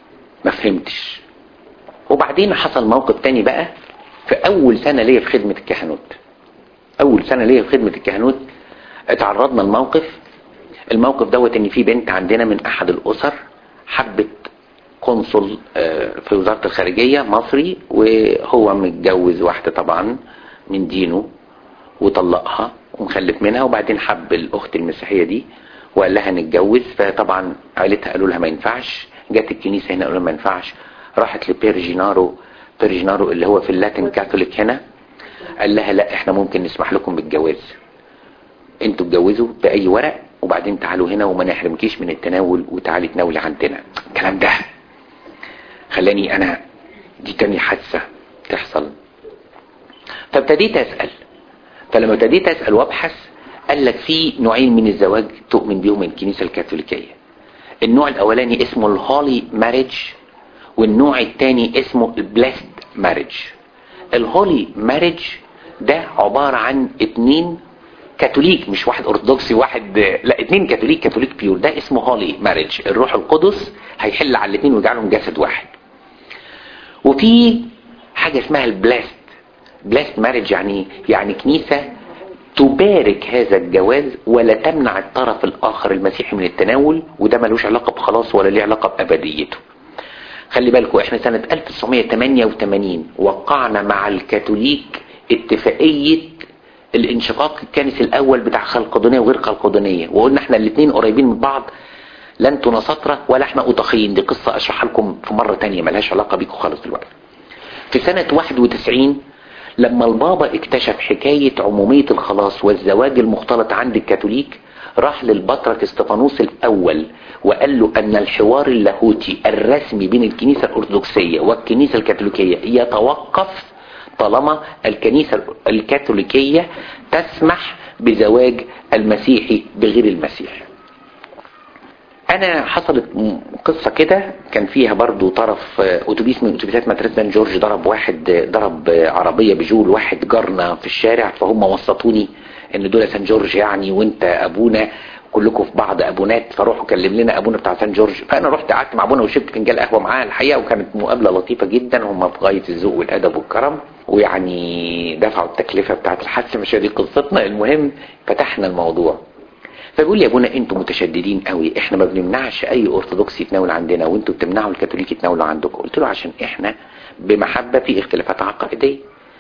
Speaker 1: ما فهمتش وبعدين حصل موقف تاني بقى في اول سنة ليا في خدمة الكهنوت اول سنة ليا في خدمة الكهنوت اتعرضنا لموقف الموقف دوت ان في بنت عندنا من احد الاسر حبت قنصل آه، في وزارة الخارجية مصري وهو متجوز واحدة طبعا من دينه وطلقها ومخلف منها وبعدين حب الاخت المسيحية دي وقال لها نتجوز فطبعا عيلتها قالوا لها ما ينفعش جت الكنيسة هنا قالوا لها ما ينفعش راحت لبيرجينارو بيرجينارو اللي هو في اللاتين كاثوليك هنا قال لها لا احنا ممكن نسمح لكم بالجواز انتوا اتجوزوا بأي ورق وبعدين تعالوا هنا وما نحرمكيش من التناول وتعالي تناولي عندنا الكلام ده خلاني انا دي تاني حادثة تحصل فابتديت اسأل فلما ابتديت اسأل وابحث قال لك في نوعين من الزواج تؤمن بيهم الكنيسة الكاثوليكية النوع الاولاني اسمه الهولي ماريج والنوع الثاني اسمه البليسد ماريج الهولي ماريج ده عبارة عن اتنين كاثوليك مش واحد ارثوذكسي واحد لا اتنين كاثوليك كاثوليك بيور ده اسمه هولي ماريج الروح القدس هيحل على الاتنين ويجعلهم جسد واحد وفي حاجة اسمها البلاست بلاست ماريج يعني يعني كنيسة تبارك هذا الجواز ولا تمنع الطرف الاخر المسيحي من التناول وده ملوش علاقة بخلاص ولا ليه علاقة بابديته خلي بالكم احنا سنة 1988 وقعنا مع الكاثوليك اتفاقية الانشقاق الكنسي الاول بتاع خلقدونية وغير خلقدونية وقلنا احنا الاثنين قريبين من بعض لا انتوا نساطرة ولا احنا اوطخيين دي قصة اشرحها لكم في مرة تانية ملهاش علاقة بيكم خالص دلوقتي في سنة 91 لما البابا اكتشف حكاية عمومية الخلاص والزواج المختلط عند الكاثوليك راح للبطرك استفانوس الاول وقال له ان الحوار اللاهوتي الرسمي بين الكنيسة الارثوذكسية والكنيسة الكاثوليكية يتوقف طالما الكنيسة الكاثوليكية تسمح بزواج المسيحي بغير المسيح انا حصلت قصة كده كان فيها برضو طرف اتوبيس من اتوبيسات مدرسة بن جورج ضرب واحد ضرب عربية بجول واحد جارنا في الشارع فهم وسطوني ان دول سان جورج يعني وانت ابونا كلكم في بعض ابونات فروحوا كلم لنا ابونا بتاع سان جورج فانا رحت قعدت مع ابونا وشربت فنجان قهوه معاه الحقيقه وكانت مقابله لطيفه جدا هم في غايه الذوق والادب والكرم ويعني دفعوا التكلفه بتاعه الحادثه مش دي قصتنا المهم فتحنا الموضوع فبيقول لي يا ابونا انتوا متشددين قوي احنا ما بنمنعش اي ارثوذكسي يتناول عندنا وانتوا بتمنعوا الكاثوليك يتناولوا عندكم قلت له عشان احنا بمحبه في اختلافات عقائديه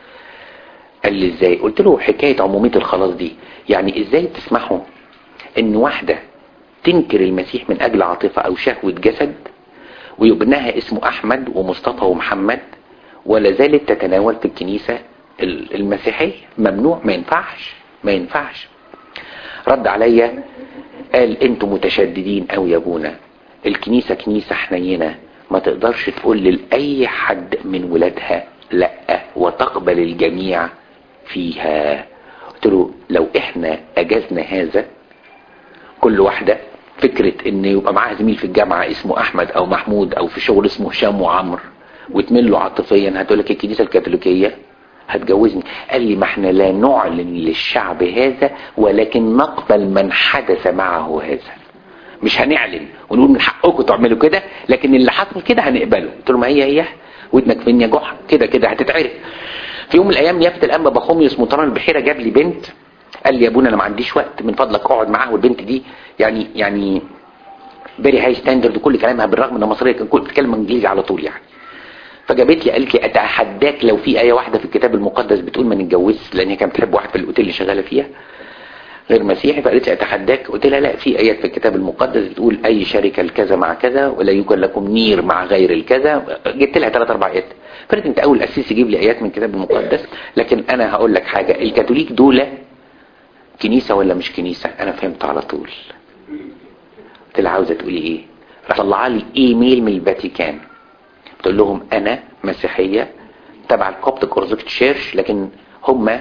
Speaker 1: قال لي ازاي قلت له حكايه عموميه الخلاص دي يعني ازاي تسمحوا ان واحدة تنكر المسيح من اجل عاطفة او شهوة جسد ويبناها اسمه احمد ومصطفى ومحمد ولا زالت تتناول في الكنيسة المسيحية ممنوع ما ينفعش ما ينفعش رد عليا قال انتوا متشددين قوي يا ابونا الكنيسة كنيسة حنينة ما تقدرش تقول لأي حد من ولادها لا وتقبل الجميع فيها قلت له لو احنا اجزنا هذا كل واحدة فكرة ان يبقى معاها زميل في الجامعة اسمه احمد او محمود او في شغل اسمه هشام وعمر وتمل له عاطفيا هتقول لك الكنيسة الكاثوليكية هتجوزني قال لي ما احنا لا نعلن للشعب هذا ولكن نقبل من حدث معه هذا مش هنعلن ونقول من حقكم تعملوا كده لكن اللي حصل كده هنقبله قلت له ما هي هي ودنك فين يا جحا كده كده هتتعرف في يوم من الايام يافت الانبا بخوميوس مطران البحيره جاب لي بنت قال لي يا ابونا انا ما عنديش وقت من فضلك اقعد معاه والبنت دي يعني يعني فيري هاي ستاندرد وكل كلامها بالرغم انها مصريه كان كل بتتكلم انجليزي على طول يعني فجابت لي قالت لي اتحداك لو في ايه واحده في الكتاب المقدس بتقول ما نتجوزش لان هي كانت بتحب واحد في الاوتيل اللي شغاله فيها غير مسيحي فقالت لي اتحداك قلت لها لا في ايات في الكتاب المقدس بتقول اي شركه الكذا مع كذا ولا يكن لكم نير مع غير الكذا جبت لها ثلاث اربع ايات فقالت انت اول اسيس يجيب لي ايات من الكتاب المقدس لكن انا هقول لك حاجه الكاثوليك دول كنيسة ولا مش كنيسة انا فهمت على طول قلت لها عاوزة تقولي ايه راح طلع لي ايميل من الفاتيكان تقول لهم انا مسيحية تبع الكوبتك اورثوذكس تشيرش لكن هم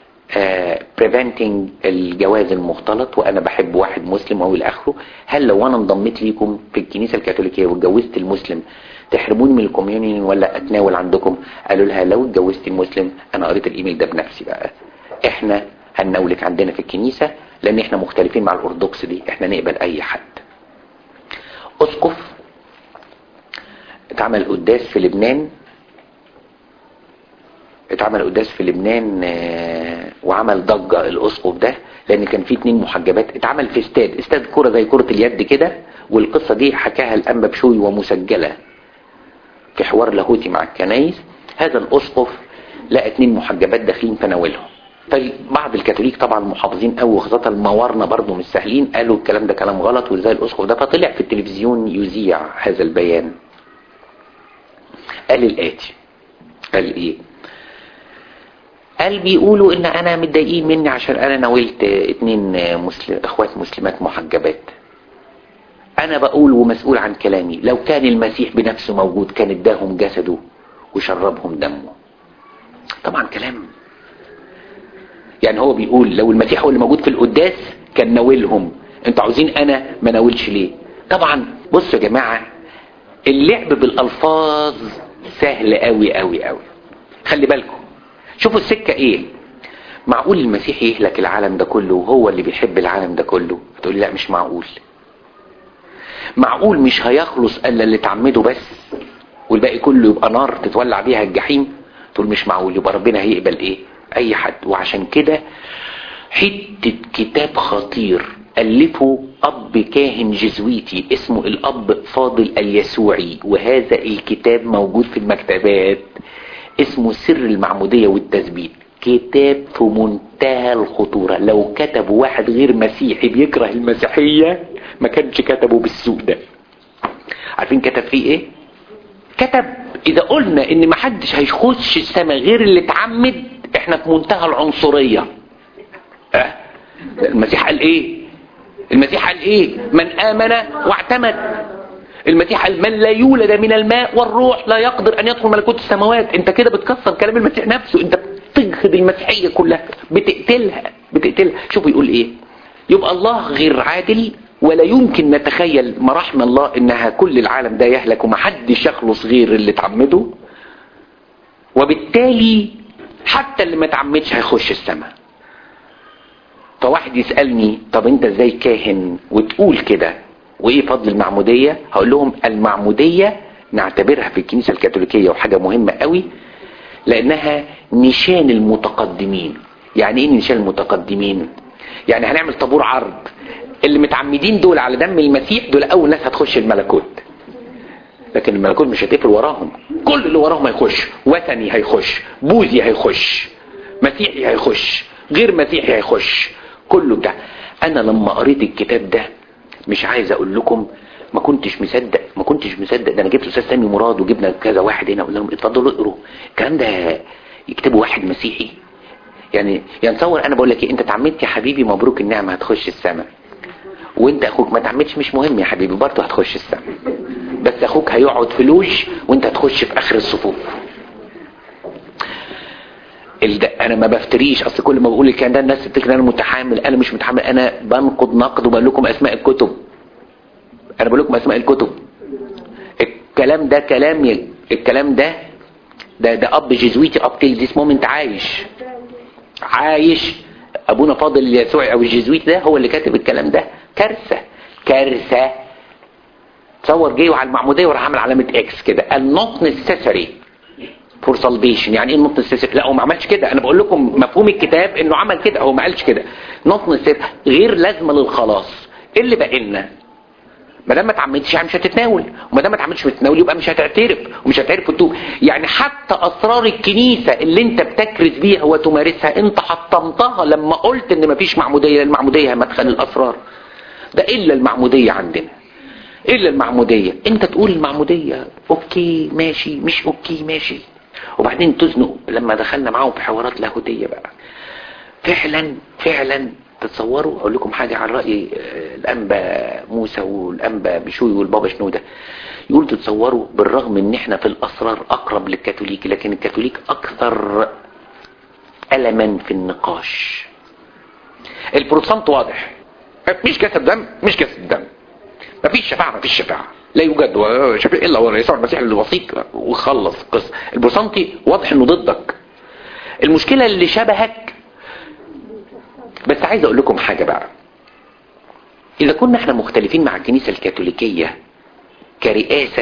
Speaker 1: بريفنتنج الجواز المختلط وانا بحب واحد مسلم او الى اخره هل لو انا انضميت ليكم في الكنيسه الكاثوليكيه واتجوزت المسلم تحرموني من الكوميونيون ولا اتناول عندكم قالوا لها لو اتجوزت المسلم انا قريت الايميل ده بنفسي بقى احنا هنناولك عندنا في الكنيسة لان احنا مختلفين مع الارثوذكس دي احنا نقبل اي حد اسقف اتعمل قداس في لبنان اتعمل قداس في لبنان آه، وعمل ضجة الاسقف ده لان كان في اتنين محجبات اتعمل في استاد استاد كرة زي كرة اليد كده والقصة دي حكاها الانبا بشوي ومسجلة في حوار لاهوتي مع الكنايس هذا الاسقف لقى اتنين محجبات داخلين فناولهم فبعض الكاثوليك طبعا محافظين قوي وخاصة الموارنة برضه مش سهلين قالوا الكلام ده كلام غلط وازاي الاسقف ده فطلع في التلفزيون يذيع هذا البيان قال الاتي قال ايه قال بيقولوا ان انا متضايقين مني عشان انا ناولت اتنين مسلم اخوات مسلمات محجبات انا بقول ومسؤول عن كلامي لو كان المسيح بنفسه موجود كان اداهم جسده وشربهم دمه طبعا كلام يعني هو بيقول لو المسيح هو اللي موجود في القداس كان ناولهم انتوا عاوزين انا ما ناولش ليه طبعا بصوا يا جماعة اللعب بالالفاظ سهل قوي قوي قوي خلي بالكم شوفوا السكة ايه معقول المسيح يهلك العالم ده كله وهو اللي بيحب العالم ده كله تقول لا مش معقول معقول مش هيخلص الا اللي تعمده بس والباقي كله يبقى نار تتولع بيها الجحيم تقول مش معقول يبقى ربنا هيقبل ايه اي حد وعشان كده حتة كتاب خطير ألفه أب كاهن جزويتي اسمه الأب فاضل اليسوعي وهذا الكتاب موجود في المكتبات اسمه سر المعمودية والتثبيت كتاب في منتهى الخطورة لو كتب واحد غير مسيحي بيكره المسيحية ما كانش كتبه بالسوء ده عارفين كتب فيه ايه كتب اذا قلنا ان محدش هيخش السماء غير اللي اتعمد احنا في منتهى العنصرية اه المسيح قال ايه المسيح قال ايه من امن واعتمد المسيح قال من لا يولد من الماء والروح لا يقدر ان يدخل ملكوت السماوات انت كده بتكسر كلام المسيح نفسه انت بتجهد المسيحية كلها بتقتلها بتقتلها شوفوا يقول ايه يبقى الله غير عادل ولا يمكن نتخيل مراحم الله انها كل العالم ده يهلك ومحدش يخلص غير اللي تعمده وبالتالي حتى اللي ما تعمدش هيخش السماء فواحد يسألني طب انت ازاي كاهن وتقول كده وايه فضل المعمودية هقول لهم المعمودية نعتبرها في الكنيسة الكاثوليكية وحاجة مهمة قوي لانها نشان المتقدمين يعني ايه نشان المتقدمين يعني هنعمل طابور عرض اللي متعمدين دول على دم المسيح دول اول ناس هتخش الملكوت لكن الملكوت مش هتقفل وراهم كل اللي وراهم هيخش وثني هيخش بوذي هيخش مسيحي هيخش غير مسيحي هيخش كله ده انا لما قريت الكتاب ده مش عايز اقول لكم ما كنتش مصدق ما كنتش مصدق ده انا جبت استاذ سامي مراد وجبنا كذا واحد هنا قلنا لهم اتفضلوا اقروا الكلام ده يكتبه واحد مسيحي يعني يعني تصور انا بقول لك ايه انت اتعمدت يا حبيبي مبروك النعمه هتخش السماء وانت اخوك ما تعمدش مش مهم يا حبيبي برضه هتخش السماء بس اخوك هيقعد في لوج وانت هتخش في اخر الصفوف الد... انا ما بفتريش اصل كل ما بقول الكلام ده الناس تفتكر انا متحامل انا مش متحامل انا بنقد نقد وبقول لكم اسماء الكتب انا بقول لكم اسماء الكتب الكلام ده كلام ي... الكلام ده ده ده اب جزويتي اب تيل ذيس مومنت عايش عايش ابونا فاضل اليسوعي او الجزويت ده هو اللي كاتب الكلام ده كارثه كارثه تصور جه على المعموديه وراح عامل علامه اكس كده قال نوت نيسيسري فور سالفيشن يعني ايه نوت نيسيسري لا هو ما عملش كده انا بقول لكم مفهوم الكتاب انه عمل كده هو ما قالش كده نوت نيسيسري غير لازمه للخلاص إيه اللي بقى لنا ما دام ما تعمدش يعني مش هتتناول وما دام ما تعمدش وتتناول يبقى مش هتعترف ومش هتعرف وتتوب يعني حتى اسرار الكنيسه اللي انت بتكرز بيها وتمارسها انت حطمتها لما قلت ان مفيش معموديه المعموديه مدخل الاسرار ده الا المعموديه عندنا الا المعموديه انت تقول المعموديه اوكي ماشي مش اوكي ماشي وبعدين تزنق لما دخلنا معاهم في حوارات لاهوتيه بقى فعلا فعلا تتصوروا اقول لكم حاجة عن رأي الانبا موسى والانبا بشوي والبابا شنودة يقول تتصوروا بالرغم ان احنا في الاسرار اقرب للكاثوليك لكن الكاثوليك اكثر ألما في النقاش البروتستانت واضح مش جسد دم مش جسد دم مفيش شفاعة مفيش شفاعة لا يوجد شفاعة الا هو يسوع المسيح الوسيط وخلص القصة البروتستانتي واضح انه ضدك المشكلة اللي شبهك بس عايز اقول لكم حاجة بقى اذا كنا احنا مختلفين مع الكنيسة الكاثوليكية كرئاسة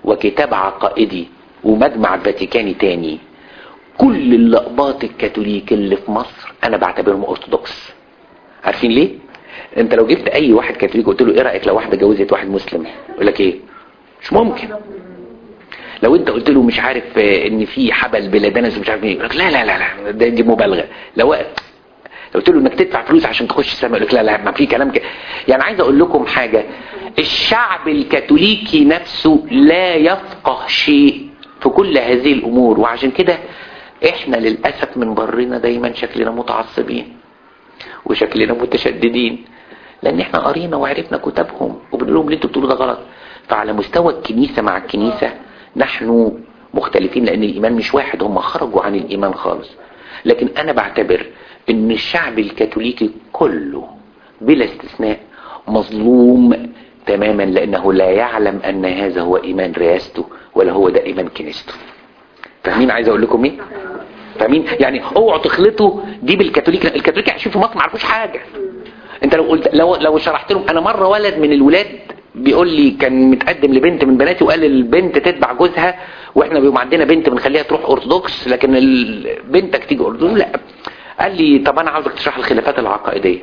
Speaker 1: وكتاب عقائدي ومجمع فاتيكاني تاني كل اللقبات الكاثوليك اللي في مصر انا بعتبرهم ارثوذكس عارفين ليه انت لو جبت اي واحد كاثوليك قلت له ايه رايك لو واحده جوزت واحد مسلم يقول لك ايه مش ممكن لو انت قلت له مش عارف آه، ان في حبل بلادنس ومش عارف ايه يقول لك لا لا لا لا ده دي مبالغه لو لو قلت له انك تدفع فلوس عشان تخش السماء يقول لك لا لا ما في كلام كده يعني عايز اقول لكم حاجه الشعب الكاثوليكي نفسه لا يفقه شيء في كل هذه الامور وعشان كده احنا للاسف من برنا دايما شكلنا متعصبين وشكلنا متشددين لان احنا قرينا وعرفنا كتابهم وبنقول لهم اللي انتوا بتقولوا ده غلط فعلى مستوى الكنيسه مع الكنيسه نحن مختلفين لان الايمان مش واحد هم خرجوا عن الايمان خالص لكن انا بعتبر ان الشعب الكاثوليكي كله بلا استثناء مظلوم تماما لانه لا يعلم ان هذا هو ايمان رئاسته ولا هو ده ايمان كنيسته فاهمين عايز اقول لكم ايه فاهمين يعني اوعوا تخلطوا دي بالكاثوليك الكاثوليك عايشين في مصر ما عرفوش حاجه انت لو قلت لو لو شرحت لهم انا مره ولد من الولاد بيقول لي كان متقدم لبنت من بناتي وقال البنت تتبع جوزها واحنا بيبقى عندنا بنت بنخليها تروح ارثوذكس لكن ال- بنتك تيجي ارثوذكس لا قال لي طب انا عاوزك تشرح الخلافات العقائديه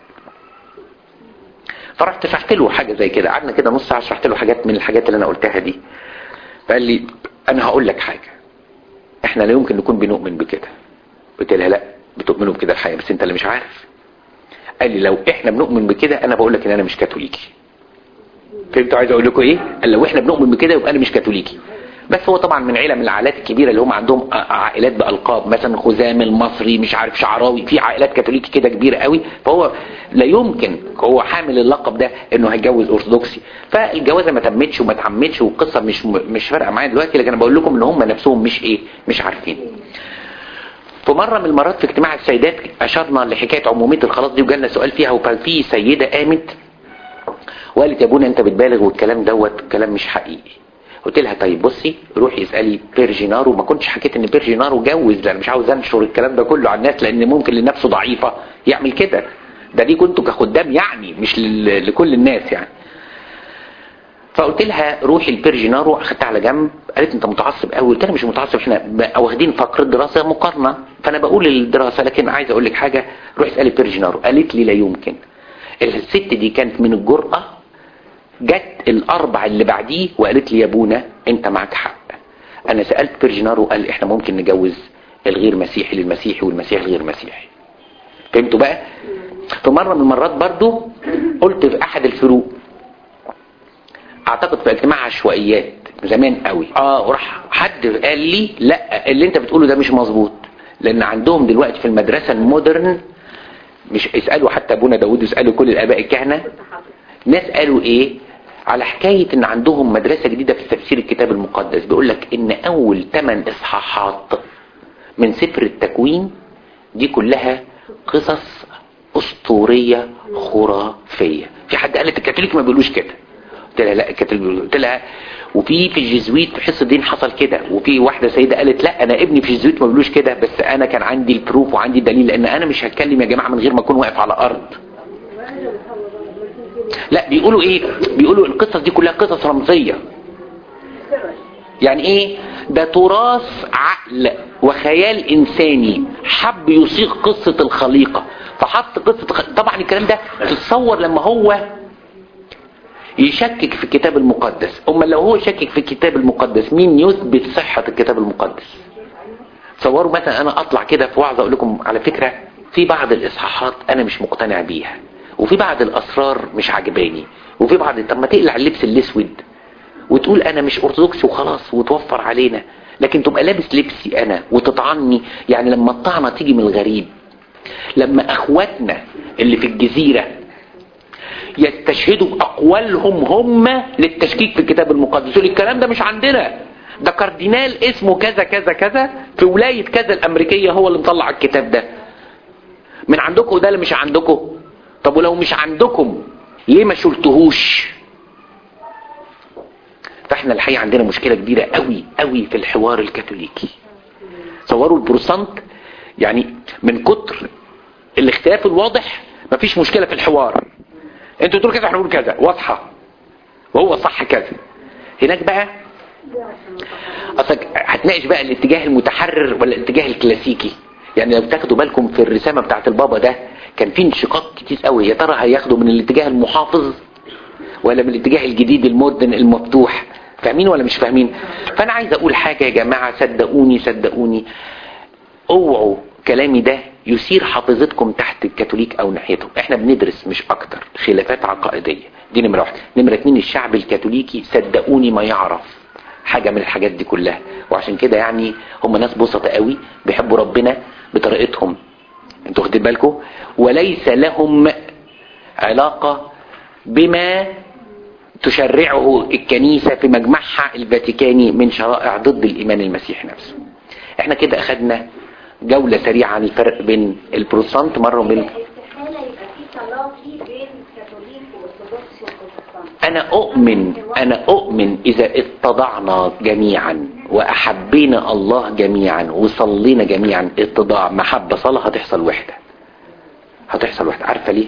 Speaker 1: فرحت شرحت له حاجه زي كده قعدنا كده نص ساعه شرحت له حاجات من الحاجات اللي انا قلتها دي فقال لي انا هقول لك حاجه احنا لا يمكن نكون بنؤمن بكده قلت لها لا بتؤمنوا بكده الحقيقه بس انت اللي مش عارف قال لي لو احنا بنؤمن بكده انا بقول لك ان انا مش كاثوليكي فهمتوا عايز اقول لكم ايه قال لو احنا بنؤمن بكده يبقى انا مش كاثوليكي بس هو طبعا من عيله من العائلات الكبيره اللي هم عندهم ع- عائلات بالقاب مثلا خزام المصري مش عارف شعراوي في عائلات كاثوليكي كده كبيره قوي فهو لا يمكن هو حامل اللقب ده انه هيتجوز ارثوذكسي فالجوازه ما تمتش وما اتعمتش والقصه مش مش فارقه معايا دلوقتي لكن انا بقول لكم ان هم نفسهم مش ايه مش عارفين في مرة من المرات في اجتماع السيدات أشرنا لحكاية عمومية الخلاص دي وجالنا سؤال فيها وكان في سيدة قامت وقالت يا ابونا انت بتبالغ والكلام دوت كلام مش حقيقي قلت لها طيب بصي روحي اسالي بيرجينارو ما كنتش حكيت ان بيرجينارو جوز لان مش عاوز انشر الكلام ده كله على الناس لان ممكن لنفسه ضعيفه يعمل كده ده ليه كنتوا كخدام يعني مش لل- لكل الناس يعني فقلت لها روحي البيرجينارو اخدتها على جنب قالت انت متعصب قوي قلت لها مش متعصب احنا ب- واخدين فقره دراسه مقارنه فانا بقول الدراسه لكن عايز اقول لك حاجه روحي اسالي بيرجينارو قالت لي لا يمكن الست دي كانت من الجرأة جت الاربع اللي بعديه وقالت لي يا ابونا انت معك حق انا سألت بيرجينارو قال احنا ممكن نجوز الغير مسيحي للمسيحي والمسيحي الغير مسيحي فهمتوا بقى في مرة من المرات برضو قلت في احد الفروق اعتقد في اجتماع عشوائيات زمان قوي اه وراح حد قال لي لا اللي انت بتقوله ده مش مظبوط لان عندهم دلوقتي في المدرسة المودرن مش اسألوا حتى ابونا داود اسألوا كل الاباء الكهنة ناس قالوا ايه على حكاية ان عندهم مدرسة جديدة في تفسير الكتاب المقدس بيقول لك ان اول 8 اصحاحات من سفر التكوين دي كلها قصص اسطورية خرافية في حد قالت الكاثوليك ما بيقولوش كده قلت لها لا الكاثوليك بيقولوا قلت لها وفي في الجزويت في حصة دين حصل كده وفي واحدة سيدة قالت لا انا ابني في الجزويت ما بيقولوش كده بس انا كان عندي البروف وعندي الدليل لان انا مش هتكلم يا جماعة من غير ما اكون واقف على ارض لا بيقولوا ايه بيقولوا القصص دي كلها قصص رمزية يعني ايه ده تراث عقل وخيال انساني حب يصيغ قصة الخليقة فحط قصة الخ- طبعا الكلام ده تتصور لما هو يشكك في الكتاب المقدس اما لو هو شكك في الكتاب المقدس مين يثبت صحة الكتاب المقدس تصوروا مثلا انا اطلع كده في وعظة اقول لكم على فكرة في بعض الاصحاحات انا مش مقتنع بيها وفي بعض الاسرار مش عجباني وفي بعض طب ما تقلع اللبس الاسود وتقول انا مش ارثوذكس وخلاص وتوفر علينا لكن تبقى لابس لبسي انا وتطعني يعني لما الطعنه تيجي من الغريب لما اخواتنا اللي في الجزيره يستشهدوا باقوالهم هم للتشكيك في الكتاب المقدس يقول الكلام ده مش عندنا ده كاردينال اسمه كذا كذا كذا في ولايه كذا الامريكيه هو اللي مطلع الكتاب ده من عندكم ده اللي مش عندكم طب ولو مش عندكم ليه ما شلتهوش فاحنا الحقيقه عندنا مشكله كبيره قوي قوي في الحوار الكاثوليكي تصوروا البروتستانت يعني من كتر الاختلاف الواضح مفيش مشكله في الحوار انتوا تقولوا كذا احنا نقول كذا واضحه وهو صح كذا هناك بقى اصلك هتناقش بقى الاتجاه المتحرر ولا الاتجاه الكلاسيكي يعني لو تاخدوا بالكم في الرسامه بتاعت البابا ده كان في انشقاق كتير قوي يا ترى هياخدوا من الاتجاه المحافظ ولا من الاتجاه الجديد المودن المفتوح فاهمين ولا مش فاهمين فانا عايز اقول حاجه يا جماعه صدقوني صدقوني اوعوا كلامي ده يثير حافظتكم تحت الكاثوليك او ناحيته احنا بندرس مش اكتر خلافات عقائديه دي نمره واحد نمره اتنين الشعب الكاثوليكي صدقوني ما يعرف حاجه من الحاجات دي كلها وعشان كده يعني هم ناس بسطة قوي بيحبوا ربنا بطريقتهم انتوا واخدين بالكم وليس لهم علاقه بما تشرعه الكنيسة في مجمعها الفاتيكاني من شرائع ضد الإيمان المسيحي نفسه احنا كده أخدنا جولة سريعة عن الفرق بين البروتستانت مرة وبين
Speaker 3: استحالة يبقى في تلاقي بين كاثوليك وارثوذكس وبروتستانت
Speaker 1: أنا أؤمن أنا أؤمن إذا اتضعنا جميعا وأحبينا الله جميعا وصلينا جميعا اتضاع محبة صلاة هتحصل وحدة هتحصل وحدة عارفة ليه؟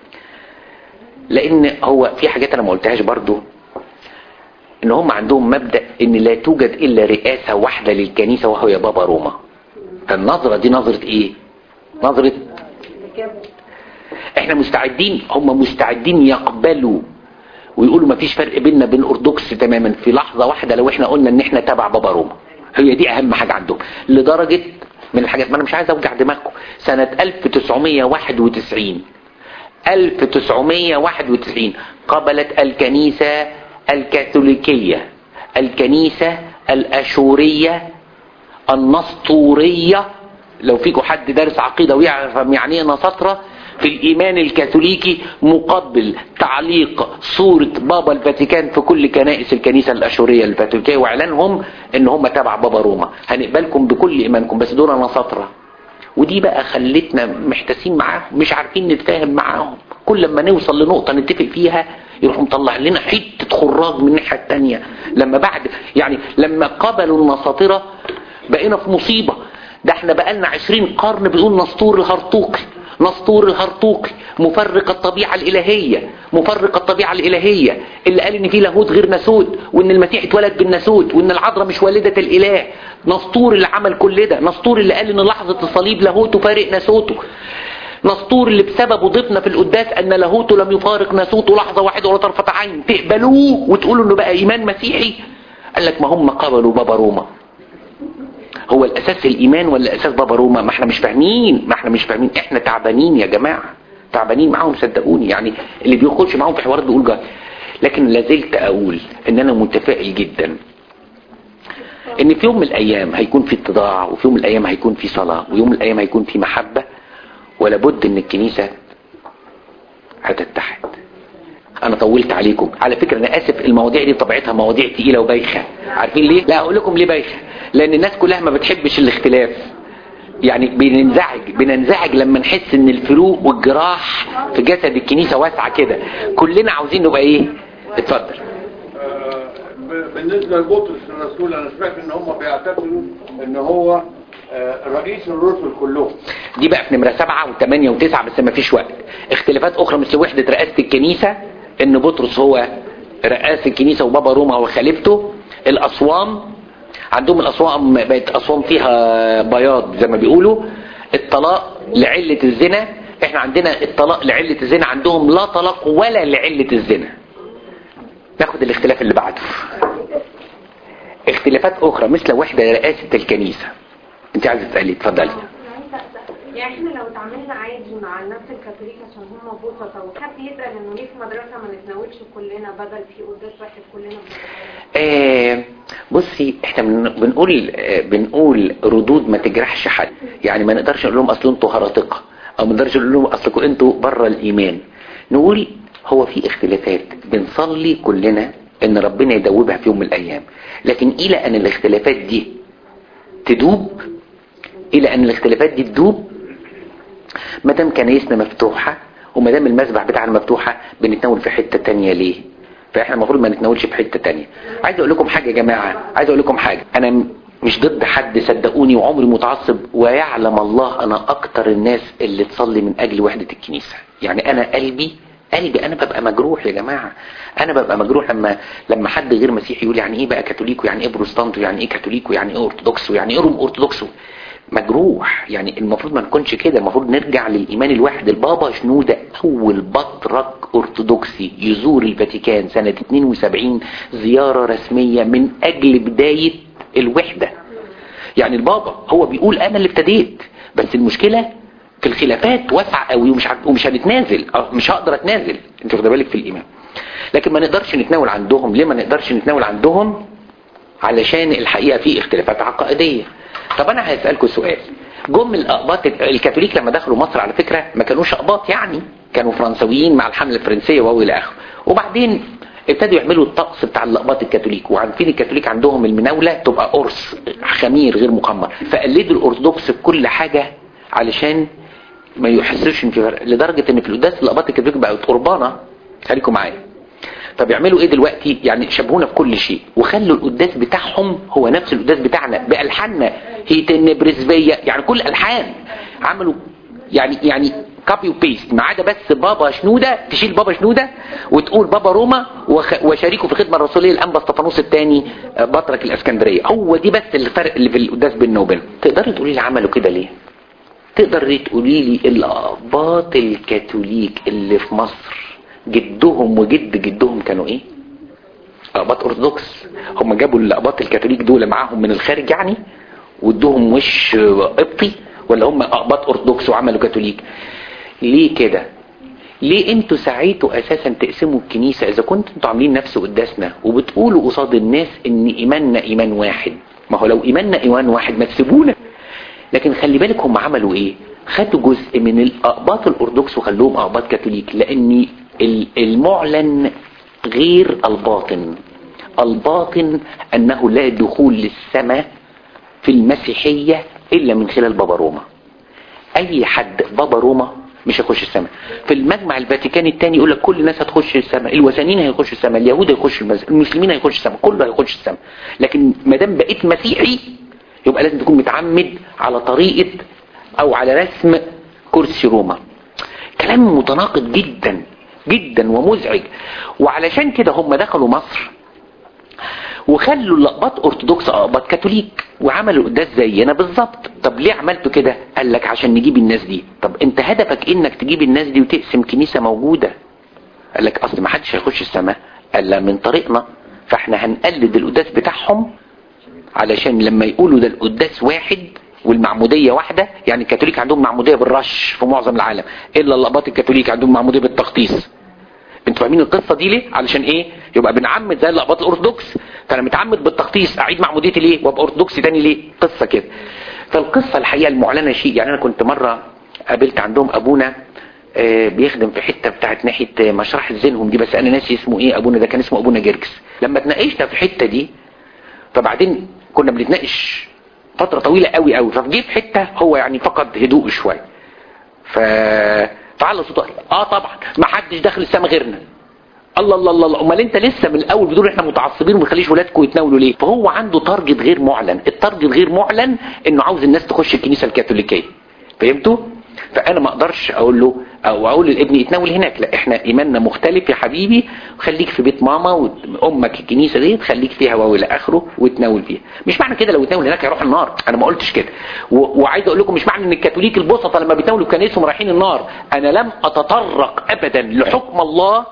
Speaker 1: لأن هو في حاجات أنا ما قلتهاش برضو إن هم عندهم مبدأ إن لا توجد إلا رئاسة واحدة للكنيسة وهو يا بابا روما فالنظرة دي نظرة إيه؟ نظرة احنا مستعدين هم مستعدين يقبلوا ويقولوا مفيش فرق بيننا بين ارثوذكس تماما في لحظه واحده لو احنا قلنا ان احنا تبع بابا روما هي دي اهم حاجه عندهم لدرجه من الحاجات ما انا مش عايز اوجع دماغكم سنه 1991 1991 قبلت الكنيسه الكاثوليكيه الكنيسه الاشوريه النسطوريه لو فيكم حد دارس عقيده ويعرف يعني ايه نسطره في الايمان الكاثوليكي مقبل تعليق صورة بابا الفاتيكان في كل كنائس الكنيسة الاشورية الكاثوليكية واعلانهم ان هم تبع بابا روما هنقبلكم بكل ايمانكم بس دول نسطرة ودي بقى خلتنا محتاسين معاهم مش عارفين نتفاهم معاهم كل لما نوصل لنقطة نتفق فيها يروحوا مطلع لنا حتة خراج من الناحية التانية لما بعد يعني لما قبلوا النساطرة بقينا في مصيبة ده احنا بقالنا عشرين قرن بنقول نسطور الهرطوقي نسطور الهرطوقي مفرق الطبيعة الإلهية مفرق الطبيعة الإلهية اللي قال إن في لاهوت غير ناسوت وإن المسيح اتولد بالناسوت وإن العذراء مش والدة الإله نسطور اللي عمل كل ده نسطور اللي قال إن لحظة الصليب لاهوته فارق ناسوته نسطور اللي بسببه ضفنا في القداس ان لاهوته لم يفارق ناسوته لحظه واحده ولا طرفه عين تقبلوه وتقولوا انه بقى ايمان مسيحي قال لك ما هم قبلوا بابا روما هو الاساس الايمان ولا اساس بابا روما ما احنا مش فاهمين ما احنا مش فاهمين احنا تعبانين يا جماعه تعبانين معاهم صدقوني يعني اللي بيخش معاهم في حوارات بيقول جاي لكن لازلت اقول ان انا متفائل جدا ان في يوم من الايام هيكون في اتضاع وفي يوم من الايام هيكون في صلاه ويوم من الايام هيكون في محبه ولا بد ان الكنيسه هتتحد انا طولت عليكم على فكره انا اسف المواضيع دي طبيعتها مواضيع تقيله وبايخه عارفين ليه لا اقول لكم ليه بايخه لان الناس كلها ما بتحبش الاختلاف يعني بننزعج بننزعج لما نحس ان الفروق والجراح في جسد الكنيسه واسعه كده كلنا عاوزين نبقى ايه اتفضل
Speaker 4: آه، بالنسبة لبطرس الرسول أنا سمعت إن هم بيعتبروا إن هو آه، رئيس الرسل كلهم
Speaker 1: دي بقى في نمرة سبعة وثمانية وتسعة بس ما فيش وقت اختلافات أخرى مثل وحدة رئاسة الكنيسة إن بطرس هو رئاسة الكنيسة وبابا روما هو خليفته الأصوام عندهم الأصوام بقت أصوام فيها بياض زي ما بيقولوا الطلاق لعلة الزنا احنا عندنا الطلاق لعلة الزنا عندهم لا طلاق ولا لعلة الزنا ناخد الاختلاف اللي بعده اختلافات أخرى مثل وحدة رئاسة الكنيسة انت عايزة تسألي اتفضلي
Speaker 3: يعني احنا لو اتعاملنا عادي مع الناس الكاثوليك عشان هم بسطة وحد يسأل انه ليه في مدرسة ما نتناولش كلنا بدل في قداس واحد كلنا بنتناول؟
Speaker 1: آه بصي احنا بن- بنقول آه بنقول ردود ما تجرحش حد يعني ما نقدرش نقول لهم اصل انتوا هرطقه او ما نقدرش نقول لهم اصلكم انتوا بره الايمان نقول هو في اختلافات بنصلي كلنا ان ربنا يدوبها في يوم من الايام لكن الى ان الاختلافات دي تدوب الى ان الاختلافات دي تدوب ما دام كنايسنا مفتوحه وما دام المسبح بتاعنا مفتوحه بنتناول في حته تانية ليه فاحنا المفروض ما نتناولش في حته تانية عايز اقول لكم حاجه يا جماعه عايز اقول لكم حاجه انا م- مش ضد حد صدقوني وعمري متعصب ويعلم الله انا اكتر الناس اللي تصلي من اجل وحده الكنيسه يعني انا قلبي قلبي انا ببقى مجروح يا جماعه انا ببقى مجروح لما لما حد غير مسيحي يقول يعني ايه بقى كاثوليك ويعني ايه بروتستانت ويعني ايه كاثوليك ويعني ايه ارثوذكس ويعني ايه روم ارثوذكس مجروح يعني المفروض ما نكونش كده المفروض نرجع للايمان الواحد البابا شنودة اول بطرك ارثوذكسي يزور الفاتيكان سنة 72 زيارة رسمية من اجل بداية الوحدة يعني البابا هو بيقول انا اللي ابتديت بس المشكلة في الخلافات واسعة قوي ومش ع- ومش هنتنازل أه، مش هقدر اتنازل انت واخد بالك في الايمان لكن ما نقدرش نتناول عندهم ليه ما نقدرش نتناول عندهم علشان الحقيقة في اختلافات عقائدية طب انا هسألكم سؤال جم الاقباط الكاثوليك لما دخلوا مصر على فكرة ما كانوش اقباط يعني كانوا فرنسويين مع الحملة الفرنسية والى اخره وبعدين ابتدوا يعملوا الطقس بتاع الاقباط الكاثوليك وعارفين الكاثوليك عندهم المناولة تبقى قرص خمير غير مخمر فقلدوا الارثوذكس في كل حاجة علشان ما يحسوش ان في فرق لدرجة ان في القداس الاقباط الكاثوليك بقت قربانة خليكم معايا طب يعملوا ايه دلوقتي يعني شبهونا في كل شيء وخلوا القداس بتاعهم هو نفس القداس بتاعنا بالحاننا هيتن برزبيه يعني كل الحان عملوا يعني يعني كوبي وبيست ما عدا بس بابا شنوده تشيل بابا شنوده وتقول بابا روما وخ- وشريكه في الخدمه الرسوليه الانبا اسطفانوس الثاني بطرك الاسكندريه هو دي بس الفرق اللي في القداس بيننا وبينهم تقدري تقولي لي عملوا كده ليه تقدر تقولي لي الأقباط الكاثوليك اللي في مصر جدهم وجد جدهم كانوا ايه أقباط أرثوذكس هم جابوا الأقباط الكاثوليك دول معاهم من الخارج يعني وادوهم وش قبطي ولا هم أقباط أرثوذكس وعملوا كاثوليك ليه كده ليه انتوا سعيتوا اساسا تقسموا الكنيسة اذا كنتوا انتوا عاملين نفس قداسنا وبتقولوا قصاد الناس ان ايماننا ايمان واحد ما هو لو ايماننا ايمان واحد ما تسيبونا لكن خلي بالك هم عملوا ايه خدوا جزء من الاقباط الارثوذكس وخلوهم اقباط كاثوليك لان ال- المعلن غير الباطن الباطن انه لا دخول للسماء في المسيحية الا من خلال بابا روما اي حد بابا روما مش هيخش السماء في المجمع الفاتيكاني الثاني يقول لك كل الناس هتخش السماء الوثنيين هيخشوا السماء اليهود هيخشوا المز... المسلمين هيخشوا السماء كله هيخش السماء لكن ما دام بقيت مسيحي يبقى لازم تكون متعمد على طريقة او على رسم كرسي روما كلام متناقض جدا جدا ومزعج وعلشان كده هم دخلوا مصر وخلوا الاقباط ارثوذكس اقباط كاثوليك وعملوا القداس زينا بالظبط طب ليه عملتوا كده قال لك عشان نجيب الناس دي طب انت هدفك انك تجيب الناس دي وتقسم كنيسة موجودة قال لك اصل ما حدش هيخش السماء قال لا من طريقنا فاحنا هنقلد القداس بتاعهم علشان لما يقولوا ده القداس واحد والمعمودية واحدة يعني الكاثوليك عندهم معمودية بالرش في معظم العالم الا الاقباط الكاثوليك عندهم معمودية بالتغطيس انتوا فاهمين القصه دي ليه علشان ايه يبقى بنعمد زي الاقباط الارثوذكس فانا متعمد بالتخطيص اعيد معموديتي ليه وابقى ارثوذكسي تاني ليه قصه كده فالقصه الحقيقه المعلنه شيء يعني انا كنت مره قابلت عندهم ابونا آه، بيخدم في حته بتاعت ناحيه آه، مشرحه زينهم دي بس انا ناسي اسمه ايه ابونا ده كان اسمه ابونا جرجس لما اتناقشنا في الحته دي فبعدين كنا بنتناقش فتره طويله قوي قوي فجه في حته هو يعني فقد هدوءه شويه ف فعلى صوته قال، اه طبعا ما حدش داخل السما غيرنا الله الله الله الله امال انت لسه من الاول بتقول احنا متعصبين وما تخليش ولادكم يتناولوا ليه فهو عنده تارجت غير معلن التارجت غير معلن انه عاوز الناس تخش الكنيسه الكاثوليكيه فهمتوا فانا ما اقدرش اقول له او اقول للابن يتناول هناك لا احنا ايماننا مختلف يا حبيبي خليك في بيت ماما وامك الكنيسه دي خليك فيها والى اخره وتناول فيها مش معنى كده لو اتناول هناك هيروح النار انا ما قلتش كده و... وعايز اقول لكم مش معنى ان الكاثوليك البسطه لما بيتناولوا كنيسهم رايحين النار انا لم اتطرق ابدا لحكم الله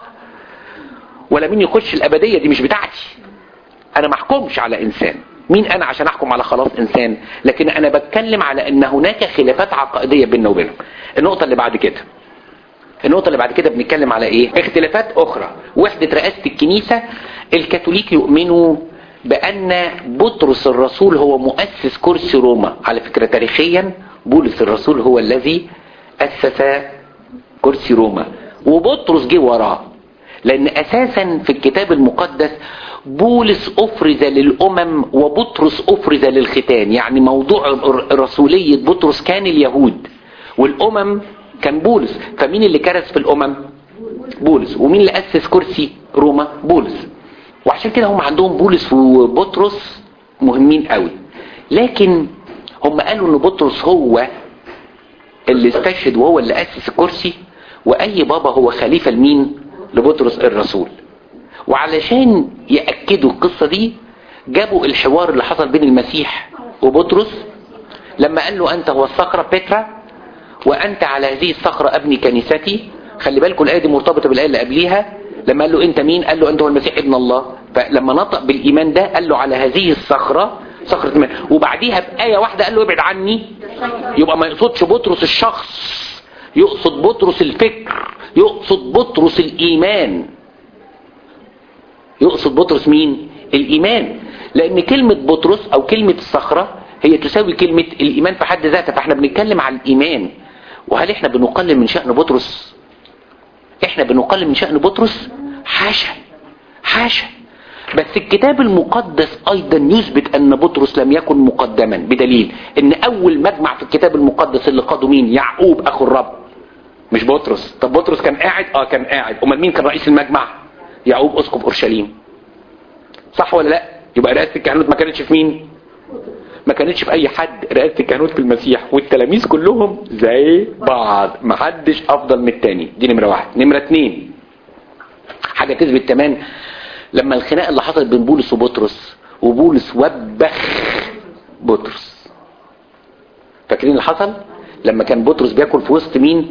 Speaker 1: ولا مين يخش الابديه دي مش بتاعتي انا ما احكمش على انسان مين انا عشان احكم على خلاص انسان لكن انا بتكلم على ان هناك خلافات عقائديه بيننا وبينهم النقطه اللي بعد كده النقطة اللي بعد كده بنتكلم على ايه اختلافات اخرى وحدة رئاسة الكنيسة الكاثوليك يؤمنوا بان بطرس الرسول هو مؤسس كرسي روما على فكرة تاريخيا بولس الرسول هو الذي اسس كرسي روما وبطرس جه وراه لان اساسا في الكتاب المقدس بولس افرز للامم وبطرس افرز للختان يعني موضوع رسولية بطرس كان اليهود والامم كان بولس فمين اللي كرس في الامم بولس ومين اللي اسس كرسي روما بولس وعشان كده هم عندهم بولس وبطرس مهمين قوي لكن هم قالوا ان بطرس هو اللي استشهد وهو اللي اسس الكرسي واي بابا هو خليفة لمين لبطرس الرسول وعلشان يأكدوا القصة دي جابوا الحوار اللي حصل بين المسيح وبطرس لما قال له انت هو الصخرة بترا وانت على هذه الصخرة ابني كنيستي خلي بالكم الايه دي مرتبطة بالايه اللي قبليها لما قال له انت مين قال له انت هو المسيح ابن الله فلما نطق بالايمان ده قال له على هذه الصخرة صخرة ايمان وبعديها بآية واحدة قال له ابعد عني يبقى ما يقصدش بطرس الشخص يقصد بطرس الفكر يقصد بطرس الايمان يقصد بطرس مين الايمان لان كلمة بطرس او كلمة الصخرة هي تساوي كلمة الايمان في حد ذاتها فاحنا بنتكلم عن الايمان وهل احنا بنقلل من شأن بطرس احنا بنقلل من شأن بطرس حاشا حاشا بس الكتاب المقدس ايضا يثبت ان بطرس لم يكن مقدما بدليل ان اول مجمع في الكتاب المقدس اللي قاده مين يعقوب اخو الرب مش بطرس طب بطرس كان قاعد اه كان قاعد امال مين كان رئيس المجمع يعقوب اسقف اورشليم صح ولا لا يبقى رئاسه الكهنوت ما كانتش في مين ما كانتش في اي حد رئاسه الكهنوت في المسيح والتلاميذ كلهم زي بعض ما حدش افضل من التاني دي نمره واحد نمره اتنين حاجه تثبت كمان لما الخناقه اللي حصلت بين بولس وبطرس وبولس وبخ بطرس فاكرين اللي حصل لما كان بطرس بياكل في وسط مين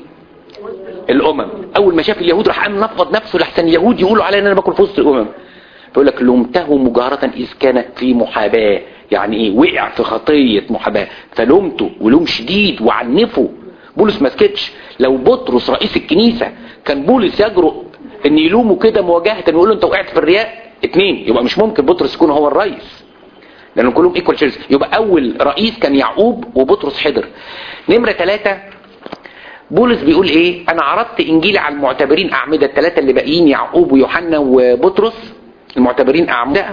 Speaker 1: الامم اول ما شاف اليهود راح قام نفض نفسه لحسن اليهود يقولوا علي ان انا باكل في وسط الامم بيقول لك لمته مجاهرة اذ كان في محاباة يعني ايه وقع في خطية محاباة فلومته ولوم شديد وعنفه بولس ما سكتش لو بطرس رئيس الكنيسة كان بولس يجرؤ ان يلومه كده مواجهة ويقول له انت وقعت في الرياء اتنين يبقى مش ممكن بطرس يكون هو الرئيس لان كلهم ايكوال شيرز يبقى اول رئيس كان يعقوب وبطرس حضر نمرة ثلاثة بولس بيقول ايه انا عرضت انجيلي على المعتبرين اعمدة الثلاثة اللي باقيين يعقوب ويوحنا وبطرس المعتبرين اعمدة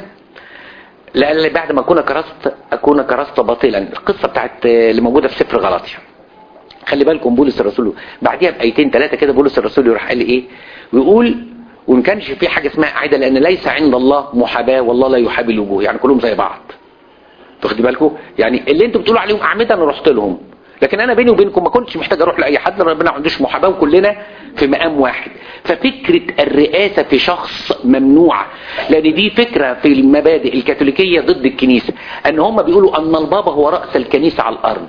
Speaker 1: لان بعد ما اكون كرست اكون كرست باطلا القصة بتاعت اللي موجودة في سفر غلطية خلي بالكم بولس الرسول بعديها بايتين ثلاثة كده بولس الرسول يروح قال ايه ويقول وما كانش في حاجة اسمها قاعدة لان ليس عند الله محاباة والله لا يحابي الوجوه يعني كلهم زي بعض واخدين بالكم يعني اللي انتوا بتقولوا عليهم اعمدة انا رحت لهم لكن انا بيني وبينكم ما كنتش محتاج اروح لاي حد ربنا ما عندوش محاباه وكلنا في مقام واحد ففكره الرئاسه في شخص ممنوعه لان دي فكره في المبادئ الكاثوليكيه ضد الكنيسه ان هم بيقولوا ان البابا هو راس الكنيسه على الارض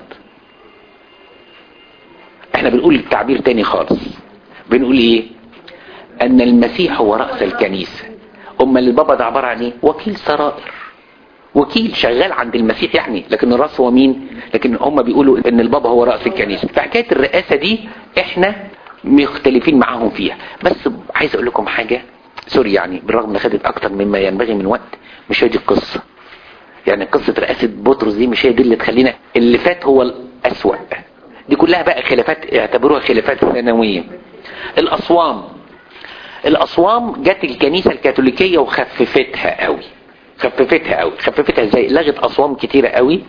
Speaker 1: احنا بنقول التعبير تاني خالص بنقول ايه ان المسيح هو راس الكنيسه امال البابا ده عباره عن ايه وكيل سرائر وكيل شغال عند المسيح يعني لكن الراس هو مين لكن هم بيقولوا ان البابا هو رأس الكنيسة فحكاية الرئاسة دي احنا مختلفين معاهم فيها بس عايز اقول لكم حاجة سوري يعني بالرغم ان خدت اكتر مما ينبغي من وقت مش هي دي القصة يعني قصة رئاسة بطرس دي مش هي دي اللي تخلينا اللي فات هو الاسوأ دي كلها بقى خلافات اعتبروها خلافات ثانوية الاصوام الاصوام جت الكنيسة الكاثوليكية وخففتها قوي خففتها قوي خففتها ازاي لغت اصوام كتيرة قوي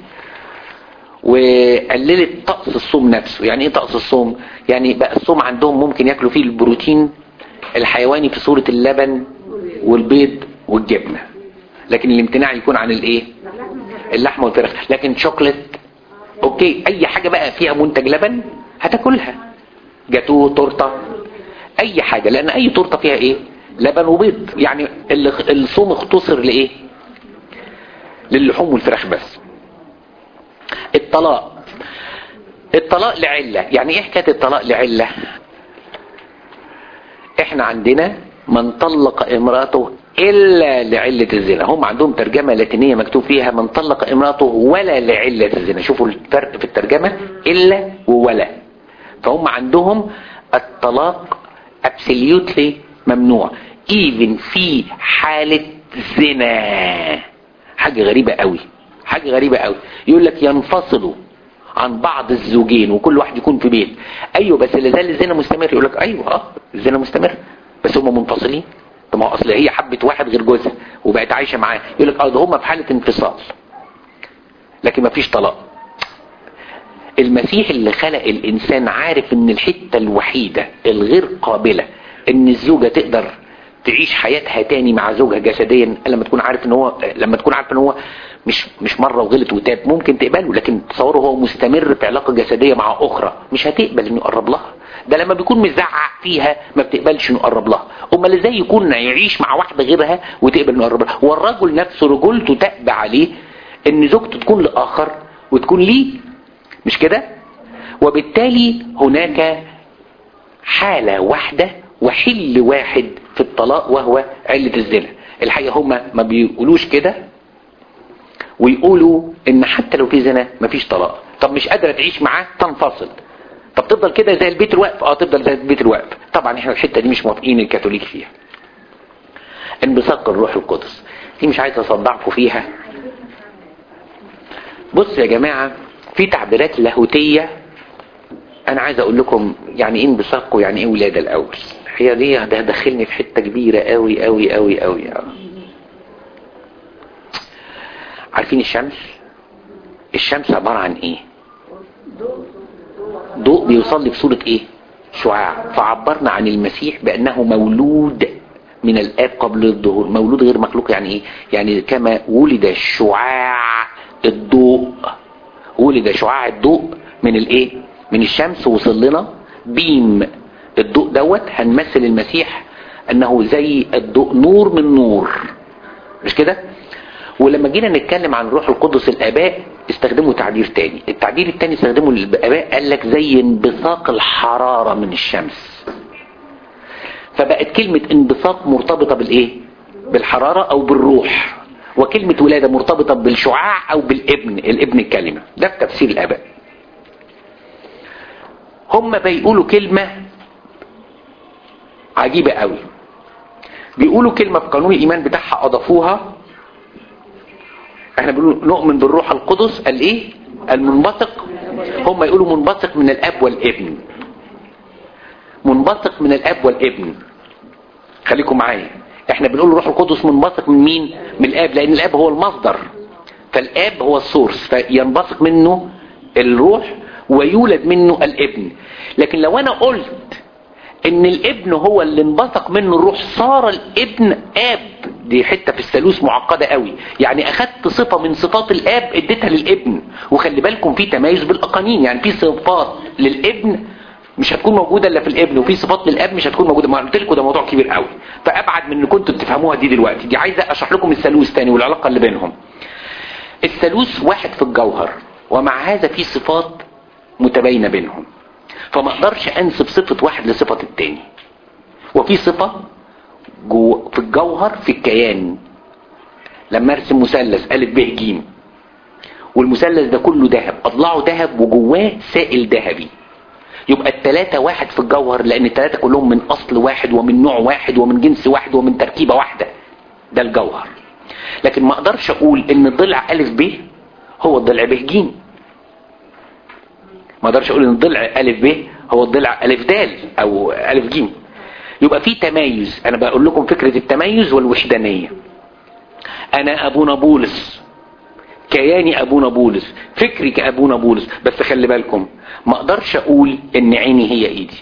Speaker 1: وقللت طقس الصوم نفسه يعني ايه طقس الصوم يعني بقى الصوم عندهم ممكن ياكلوا فيه البروتين الحيواني في صورة اللبن والبيض والجبنة لكن الامتناع يكون عن الايه اللحمة والفراخ لكن شوكليت اوكي اي حاجة بقى فيها منتج لبن هتاكلها جاتوه تورته اي حاجة لان اي تورته فيها ايه لبن وبيض يعني الصوم اختصر لايه للحوم والفراخ بس الطلاق الطلاق لعلة يعني ايه حكاية الطلاق لعلة احنا عندنا من طلق امراته الا لعلة الزنا هم عندهم ترجمة لاتينية مكتوب فيها من طلق امراته ولا لعلة الزنا شوفوا الفرق في الترجمة الا وولا فهم عندهم الطلاق absolutely ممنوع even في حالة زنا حاجة غريبة قوي حاجة غريبة قوي يقول لك ينفصلوا عن بعض الزوجين وكل واحد يكون في بيت ايوه بس اللي زال الزنا مستمر يقول لك ايوه اه الزنا مستمر بس هم منفصلين طب ما هو اصل هي حبت واحد غير جوزها وبقت عايشه معاه يقول لك اه ده هم في حاله انفصال لكن ما فيش طلاق المسيح اللي خلق الانسان عارف ان الحته الوحيده الغير قابله ان الزوجه تقدر تعيش حياتها تاني مع زوجها جسديا إلا لما تكون عارف ان هو لما تكون عارف ان هو مش مش مره وغلط وتاب ممكن تقبله لكن تصوره هو مستمر في علاقه جسديه مع اخرى مش هتقبل انه يقرب لها ده لما بيكون مزعق فيها ما بتقبلش انه يقرب لها امال ازاي يكون يعيش مع واحده غيرها وتقبل انه يقرب لها والرجل نفسه رجولته تأبى عليه ان زوجته تكون لاخر وتكون ليه مش كده وبالتالي هناك حالة واحدة وحل واحد في الطلاق وهو علة الزنا الحقيقة هما ما بيقولوش كده ويقولوا ان حتى لو في زنا مفيش طلاق طب مش قادرة تعيش معاه تنفصل طب تفضل كده زي البيت الواقف اه تفضل زي البيت الواقف طبعا احنا الحتة دي مش موافقين الكاثوليك فيها انبثاق الروح القدس دي مش عايز اصدعكم فيها بص يا جماعة في تعبيرات لاهوتية انا عايز اقول لكم يعني ايه انبثاق ويعني ايه ولادة الاول هي دي ده دخلني في حتة كبيرة قوي قوي قوي قوي عارفين الشمس الشمس عبارة عن ايه ضوء بيوصل لي بصورة ايه شعاع فعبرنا عن المسيح بانه مولود من الاب قبل الظهور مولود غير مخلوق يعني ايه يعني كما ولد شعاع الضوء ولد شعاع الضوء من الايه من الشمس وصل لنا بيم الضوء دوت هنمثل المسيح انه زي الضوء نور من نور مش كده ولما جينا نتكلم عن روح القدس الاباء استخدموا تعبير تاني التعبير التاني استخدمه الاباء قال لك زي انبثاق الحرارة من الشمس فبقت كلمة انبثاق مرتبطة بالايه بالحرارة او بالروح وكلمة ولادة مرتبطة بالشعاع او بالابن الابن الكلمة ده في تفسير الاباء هم بيقولوا كلمة عجيبة قوي بيقولوا كلمة في قانون الإيمان بتاعها أضافوها احنا بنقول نؤمن بالروح القدس الايه المنبثق هم يقولوا منبثق من الاب والابن منبثق من الاب والابن خليكم معايا احنا بنقول الروح القدس منبثق من مين من الاب لان الاب هو المصدر فالاب هو السورس فينبثق منه الروح ويولد منه الابن لكن لو انا قلت ان الابن هو اللي انبثق منه الروح صار الابن اب دي حتة في الثالوث معقدة قوي يعني اخدت صفة من صفات الاب اديتها للابن وخلي بالكم في تميز بالاقانيم يعني في صفات للابن مش هتكون موجودة الا في الابن وفي صفات للاب مش هتكون موجودة ما قلت لكم ده موضوع كبير قوي فابعد من ان كنتوا تفهموها دي دلوقتي دي عايزة اشرح لكم الثالوث تاني والعلاقة اللي بينهم الثالوث واحد في الجوهر ومع هذا في صفات متباينة بينهم فما اقدرش انسب صفة واحد لصفة التاني وفي صفة جو في الجوهر في الكيان لما ارسم مثلث الف ب ج والمثلث ده كله ذهب اضلاعه ذهب وجواه سائل ذهبي يبقى التلاتة واحد في الجوهر لان التلاتة كلهم من اصل واحد ومن نوع واحد ومن جنس واحد ومن تركيبة واحدة ده الجوهر لكن ما اقدرش اقول ان الضلع الف ب هو الضلع ب ج ما اقدرش اقول ان الضلع الف ب هو الضلع الف د او الف ج يبقى في تميز انا بقول لكم فكرة التميز والوحدانية انا ابونا بولس كياني ابونا بولس فكري كابونا بولس بس خلي بالكم ما اقدرش اقول ان عيني هي ايدي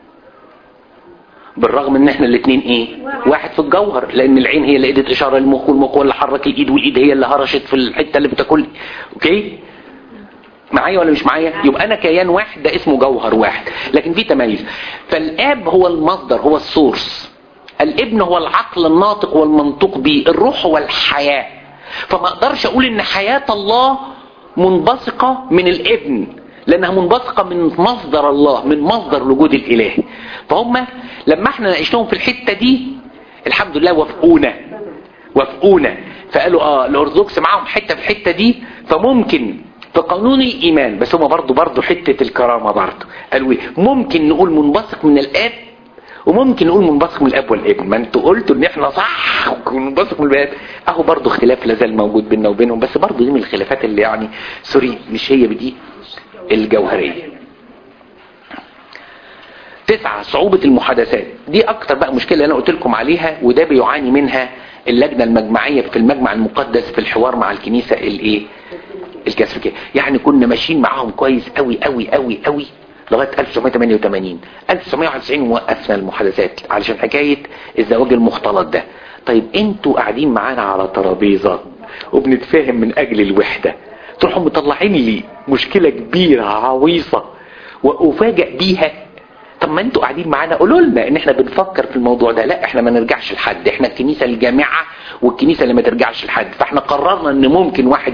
Speaker 1: بالرغم ان احنا الاثنين ايه واحد في الجوهر لان العين هي اللي ادت اشاره للمخ والمخ هو اللي حرك الايد والايد هي اللي هرشت في الحته اللي بتاكل اوكي معايا ولا مش معايا يبقى انا كيان واحد ده اسمه جوهر واحد لكن في تميز فالاب هو المصدر هو السورس الابن هو العقل الناطق والمنطوق به الروح هو الحياة فما اقدرش اقول ان حياة الله منبثقة من الابن لانها منبثقة من مصدر الله من مصدر الوجود الالهي فهم لما احنا ناقشناهم في الحتة دي الحمد لله وافقونا وافقونا فقالوا اه الارثوذكس معاهم حتة في الحتة دي فممكن في قانون الايمان بس هم برضو برضو حتة الكرامة برضو قالوا ايه ممكن نقول منبثق من الاب وممكن نقول منبثق من الاب والابن ما انتوا قلتوا ان احنا صح منبثق من الاب اهو برضو اختلاف لازال موجود بيننا وبينهم بس برضو دي من الخلافات اللي يعني سوري مش هي بدي الجوهرية تسعة صعوبة المحادثات دي اكتر بقى مشكلة انا قلت لكم عليها وده بيعاني منها اللجنة المجمعية في المجمع المقدس في الحوار مع الكنيسة الايه الكاثوليكية يعني كنا ماشيين معاهم كويس قوي قوي قوي قوي لغايه 1988 1991 وقفنا المحادثات علشان حكايه الزواج المختلط ده طيب انتوا قاعدين معانا على ترابيزه وبنتفاهم من اجل الوحده تروحوا مطلعين لي مشكله كبيره عويصه وافاجئ بيها طب ما انتوا قاعدين معانا قولوا لنا ان احنا بنفكر في الموضوع ده لا احنا ما نرجعش لحد احنا الكنيسه الجامعه والكنيسه اللي ما ترجعش لحد فاحنا قررنا ان ممكن واحد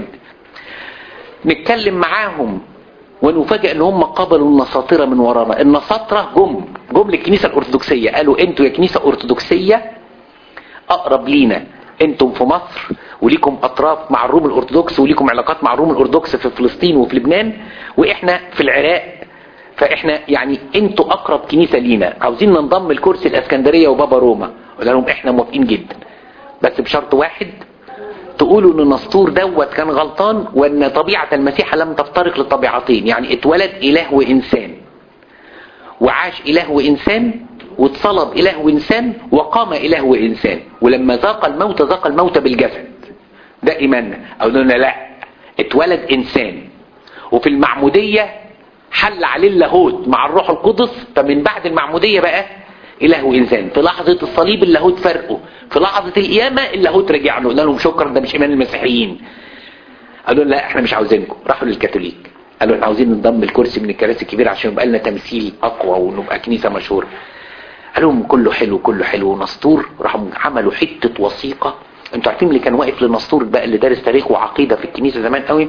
Speaker 1: نتكلم معاهم ونفاجئ ان هم قبلوا النساطرة من ورانا النساطرة جم جم للكنيسة الارثوذكسية قالوا انتوا يا كنيسة ارثوذكسية اقرب لينا انتم في مصر وليكم اطراف مع الروم الارثوذكس وليكم علاقات مع الروم الارثوذكس في فلسطين وفي لبنان واحنا في العراق فاحنا يعني انتوا اقرب كنيسة لينا عاوزين ننضم الكرسي الاسكندرية وبابا روما قلنا لهم احنا موافقين جدا بس بشرط واحد تقولوا ان النسطور دوت كان غلطان وان طبيعة المسيح لم تفترق لطبيعتين يعني اتولد اله وانسان وعاش اله وانسان واتصلب اله وانسان وقام اله وانسان ولما ذاق الموت ذاق الموت بالجسد ده ايماننا او قلنا لا اتولد انسان وفي المعمودية حل عليه اللاهوت مع الروح القدس فمن بعد المعمودية بقى اله وانسان في لحظة الصليب اللاهوت فرقه في لحظة القيامة اللاهوت رجع له قلنا لهم شكرا ده مش ايمان المسيحيين قالوا لا احنا مش عاوزينكم راحوا للكاثوليك قالوا احنا عاوزين ننضم الكرسي من الكراسي الكبيرة عشان يبقى لنا تمثيل اقوى ونبقى كنيسة مشهورة قالوا لهم كله حلو كله حلو نسطور راحوا عملوا حتة وثيقة انتوا عارفين اللي كان واقف لنسطور بقى اللي دارس تاريخ وعقيدة في الكنيسة زمان قوي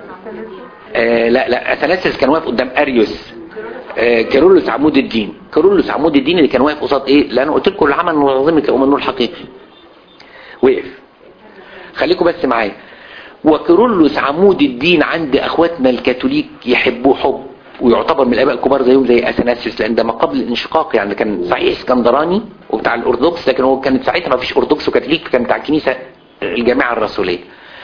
Speaker 1: آه لا لا اثناسيس كان واقف قدام اريوس آه كارولوس عمود الدين كارولوس عمود الدين اللي كان واقف قصاد ايه لان قلت لكم اللي عمل منظمه يوم النور الحقيقي وقف خليكم بس معايا وكارولوس عمود الدين عند اخواتنا الكاثوليك يحبوه حب ويعتبر من الاباء الكبار زيهم زي اثناسيوس لان ده ما قبل الانشقاق يعني كان صحيح اسكندراني وبتاع الارثوذكس لكن هو كانت ساعتها ما فيش ارثوذكس وكاثوليك كان بتاع الكنيسه الجامعه الرسوليه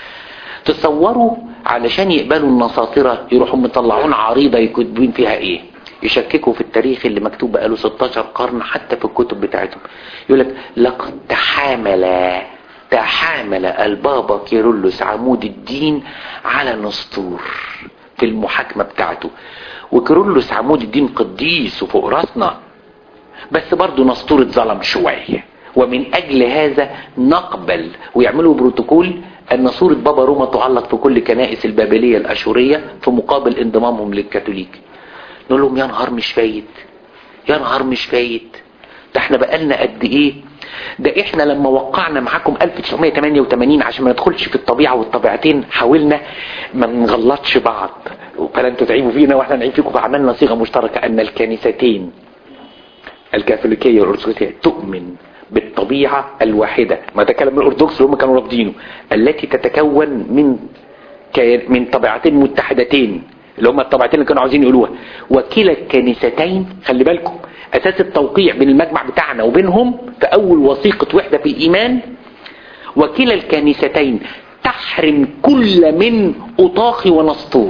Speaker 1: تصوروا علشان يقبلوا النساطرة يروحوا مطلعون عريضة يكتبين فيها ايه يشككوا في التاريخ اللي مكتوب بقاله 16 قرن حتى في الكتب بتاعتهم يقول لك لقد تحامل تحامل البابا كيرلس عمود الدين على نسطور في المحاكمة بتاعته وكيرلس عمود الدين قديس وفوق راسنا بس برضه نسطور اتظلم شوية ومن اجل هذا نقبل ويعملوا بروتوكول ان صورة بابا روما تعلق في كل كنائس البابلية الاشورية في مقابل انضمامهم للكاثوليك نقول لهم يا نهار مش فايت يا نهار مش فايت ده احنا بقالنا قد ايه ده احنا لما وقعنا معاكم 1988 عشان ما ندخلش في الطبيعة والطبيعتين حاولنا ما نغلطش بعض فلا انتوا تعيبوا فينا واحنا نعيب فيكم فعملنا صيغة مشتركة ان الكنيستين الكاثوليكية والارثوذكسية تؤمن بالطبيعة الواحدة ما ده كلام الأرثوذكس اللي هم كانوا رافضينه التي تتكون من من طبيعتين متحدتين اللي هم الطبيعتين اللي كانوا عاوزين يقولوها وكلا الكنيستين خلي بالكم أساس التوقيع بين المجمع بتاعنا وبينهم في أول وثيقة وحدة في الإيمان وكلا الكنيستين تحرم كل من أطاخ ونسطور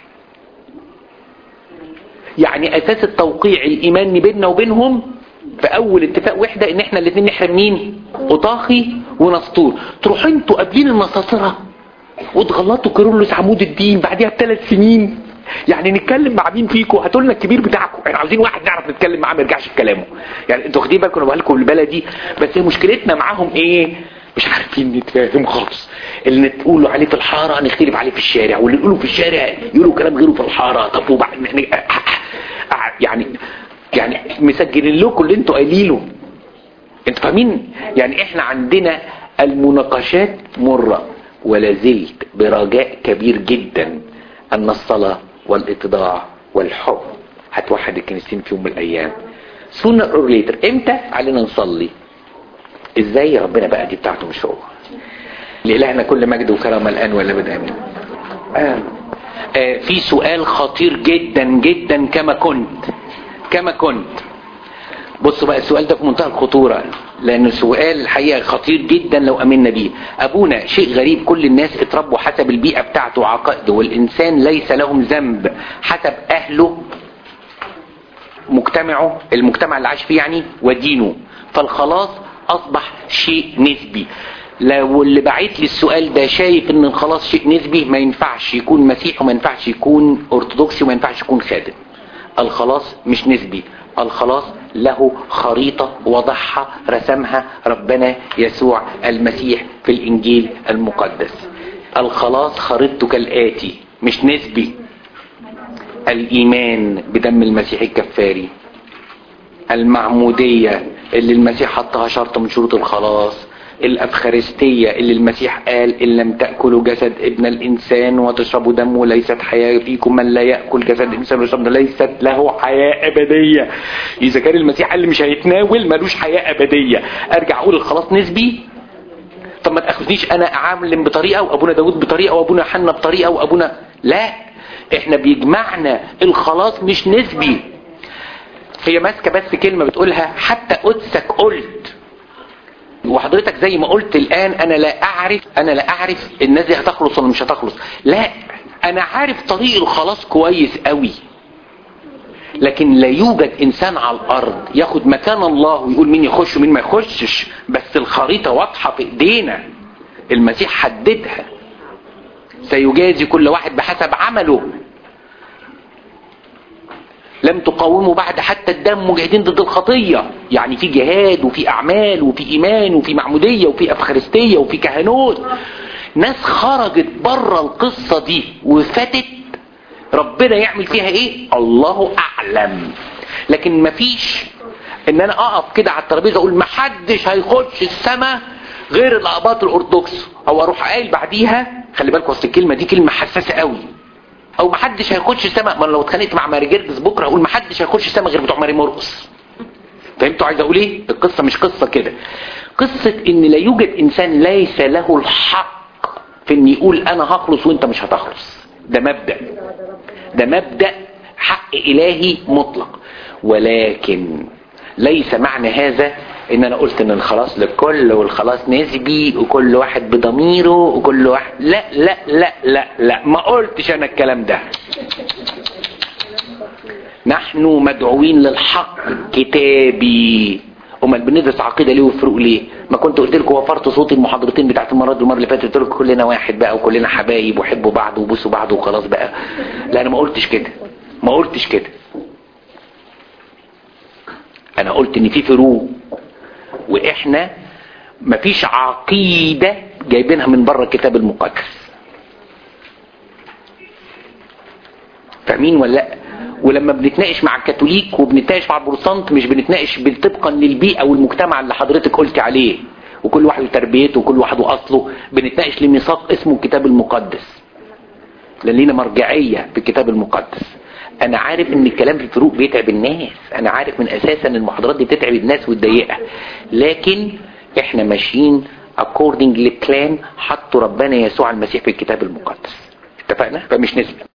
Speaker 1: يعني أساس التوقيع الإيماني بيننا وبينهم في اول اتفاق وحدة ان احنا الاثنين نحرم مين قطاخي ونسطور تروحوا انتوا قابلين النساطرة وتغلطوا كيرلس عمود الدين بعدها بثلاث سنين يعني نتكلم مع مين فيكم هاتوا لنا الكبير بتاعكم احنا عاوزين واحد نعرف نتكلم معاه ما يرجعش في كلامه يعني انتوا واخدين بالكم انا بقول لكم البلدي بس هي مشكلتنا معاهم ايه مش عارفين نتفاهم خالص اللي تقولوا عليه في الحاره نختلف عليه في الشارع واللي يقولوا في الشارع يقولوا كلام غيره في الحاره طب وبعد يعني يعني مسجلين لكم اللي انتوا قايلينه انتوا فاهمين يعني احنا عندنا المناقشات مرة ولا زلت برجاء كبير جدا ان الصلاة والاتضاع والحب هتوحد الكنيستين في يوم من الايام sooner or later امتى علينا نصلي ازاي ربنا بقى دي بتاعته مش هو لإلهنا كل مجد وكرامة الآن ولا بدأ آمين آه. آه في سؤال خطير جدا جدا كما كنت كما كنت بصوا بقى السؤال ده في منتهى الخطورة لأنه سؤال الحقيقة خطير جدا لو أمنا بيه أبونا شيء غريب كل الناس اتربوا حسب البيئة بتاعته وعقائده والإنسان ليس لهم ذنب حسب أهله مجتمعه المجتمع اللي عاش فيه يعني ودينه فالخلاص أصبح شيء نسبي لو اللي بعت لي السؤال ده شايف ان الخلاص شيء نسبي ما ينفعش يكون مسيحي وما ينفعش يكون ارثوذكسي وما ينفعش يكون خادم الخلاص مش نسبي الخلاص له خريطة وضعها رسمها ربنا يسوع المسيح في الإنجيل المقدس الخلاص خريطته كالآتي مش نسبي الإيمان بدم المسيح الكفاري المعمودية اللي المسيح حطها شرط من شروط الخلاص الأفخارستية اللي المسيح قال إن لم تأكلوا جسد ابن الإنسان وتشربوا دمه ليست حياة فيكم من لا يأكل جسد الإنسان ويشرب دمه ليست له حياة أبدية إذا كان المسيح قال اللي مش هيتناول ملوش حياة أبدية أرجع أقول الخلاص نسبي طب ما تاخذنيش انا اعامل بطريقه وابونا داود بطريقه وابونا حنا بطريقه وابونا لا احنا بيجمعنا الخلاص مش نسبي هي ماسكه بس كلمه بتقولها حتى قدسك قلت وحضرتك زي ما قلت الان انا لا اعرف انا لا اعرف الناس دي هتخلص ولا مش هتخلص لا انا عارف طريق الخلاص كويس قوي لكن لا يوجد انسان على الارض ياخد مكان الله ويقول مين يخش ومين ما يخشش بس الخريطة واضحة في ايدينا المسيح حددها سيجازي كل واحد بحسب عمله لم تقاوموا بعد حتى الدم مجاهدين ضد الخطية يعني في جهاد وفي اعمال وفي ايمان وفي معمودية وفي افخارستية وفي كهنوت ناس خرجت بره القصة دي وفاتت ربنا يعمل فيها ايه الله اعلم لكن مفيش ان انا اقف كده على الترابيزه اقول محدش هيخش السماء غير الاباط الارثوذكس او اروح قايل بعديها خلي بالك وسط الكلمه دي كلمه حساسه قوي او محدش هيخش السماء ما أنا لو اتخانقت مع ماري جرجس بكره اقول محدش هيخش السماء غير بتوع ماري مرقس فهمتوا عايز اقول ايه القصه مش قصه كده قصه ان لا يوجد انسان ليس له الحق في ان يقول انا هخلص وانت مش هتخلص ده مبدأ ده مبدأ حق إلهي مطلق ولكن ليس معنى هذا ان انا قلت ان الخلاص للكل والخلاص نسبي وكل واحد بضميره وكل واحد لا لا لا لا لا ما قلتش انا الكلام ده نحن مدعوين للحق كتابي امال بندرس عقيده ليه وفروق ليه ما كنت قلت لكم وفرت صوتي المحاضرتين بتاعت المره دي المره اللي فاتت قلت لكم كلنا واحد بقى وكلنا حبايب وحبوا بعض وبوسوا بعض وخلاص بقى لا انا ما قلتش كده ما قلتش كده انا قلت ان في فروق واحنا مفيش عقيده جايبينها من بره الكتاب المقدس فاهمين ولا لا ولما بنتناقش مع الكاثوليك وبنتناقش مع البروتستانت مش بنتناقش طبقا للبيئه والمجتمع اللي حضرتك قلت عليه وكل واحد وتربيته وكل واحد واصله بنتناقش لميثاق اسمه الكتاب المقدس لان لينا مرجعيه في الكتاب المقدس انا عارف ان الكلام في الفروق بيتعب الناس انا عارف من اساسا ان المحاضرات دي بتتعب الناس وتضايقها لكن احنا ماشيين according لبلان حطه ربنا يسوع المسيح في الكتاب المقدس اتفقنا فمش نسبه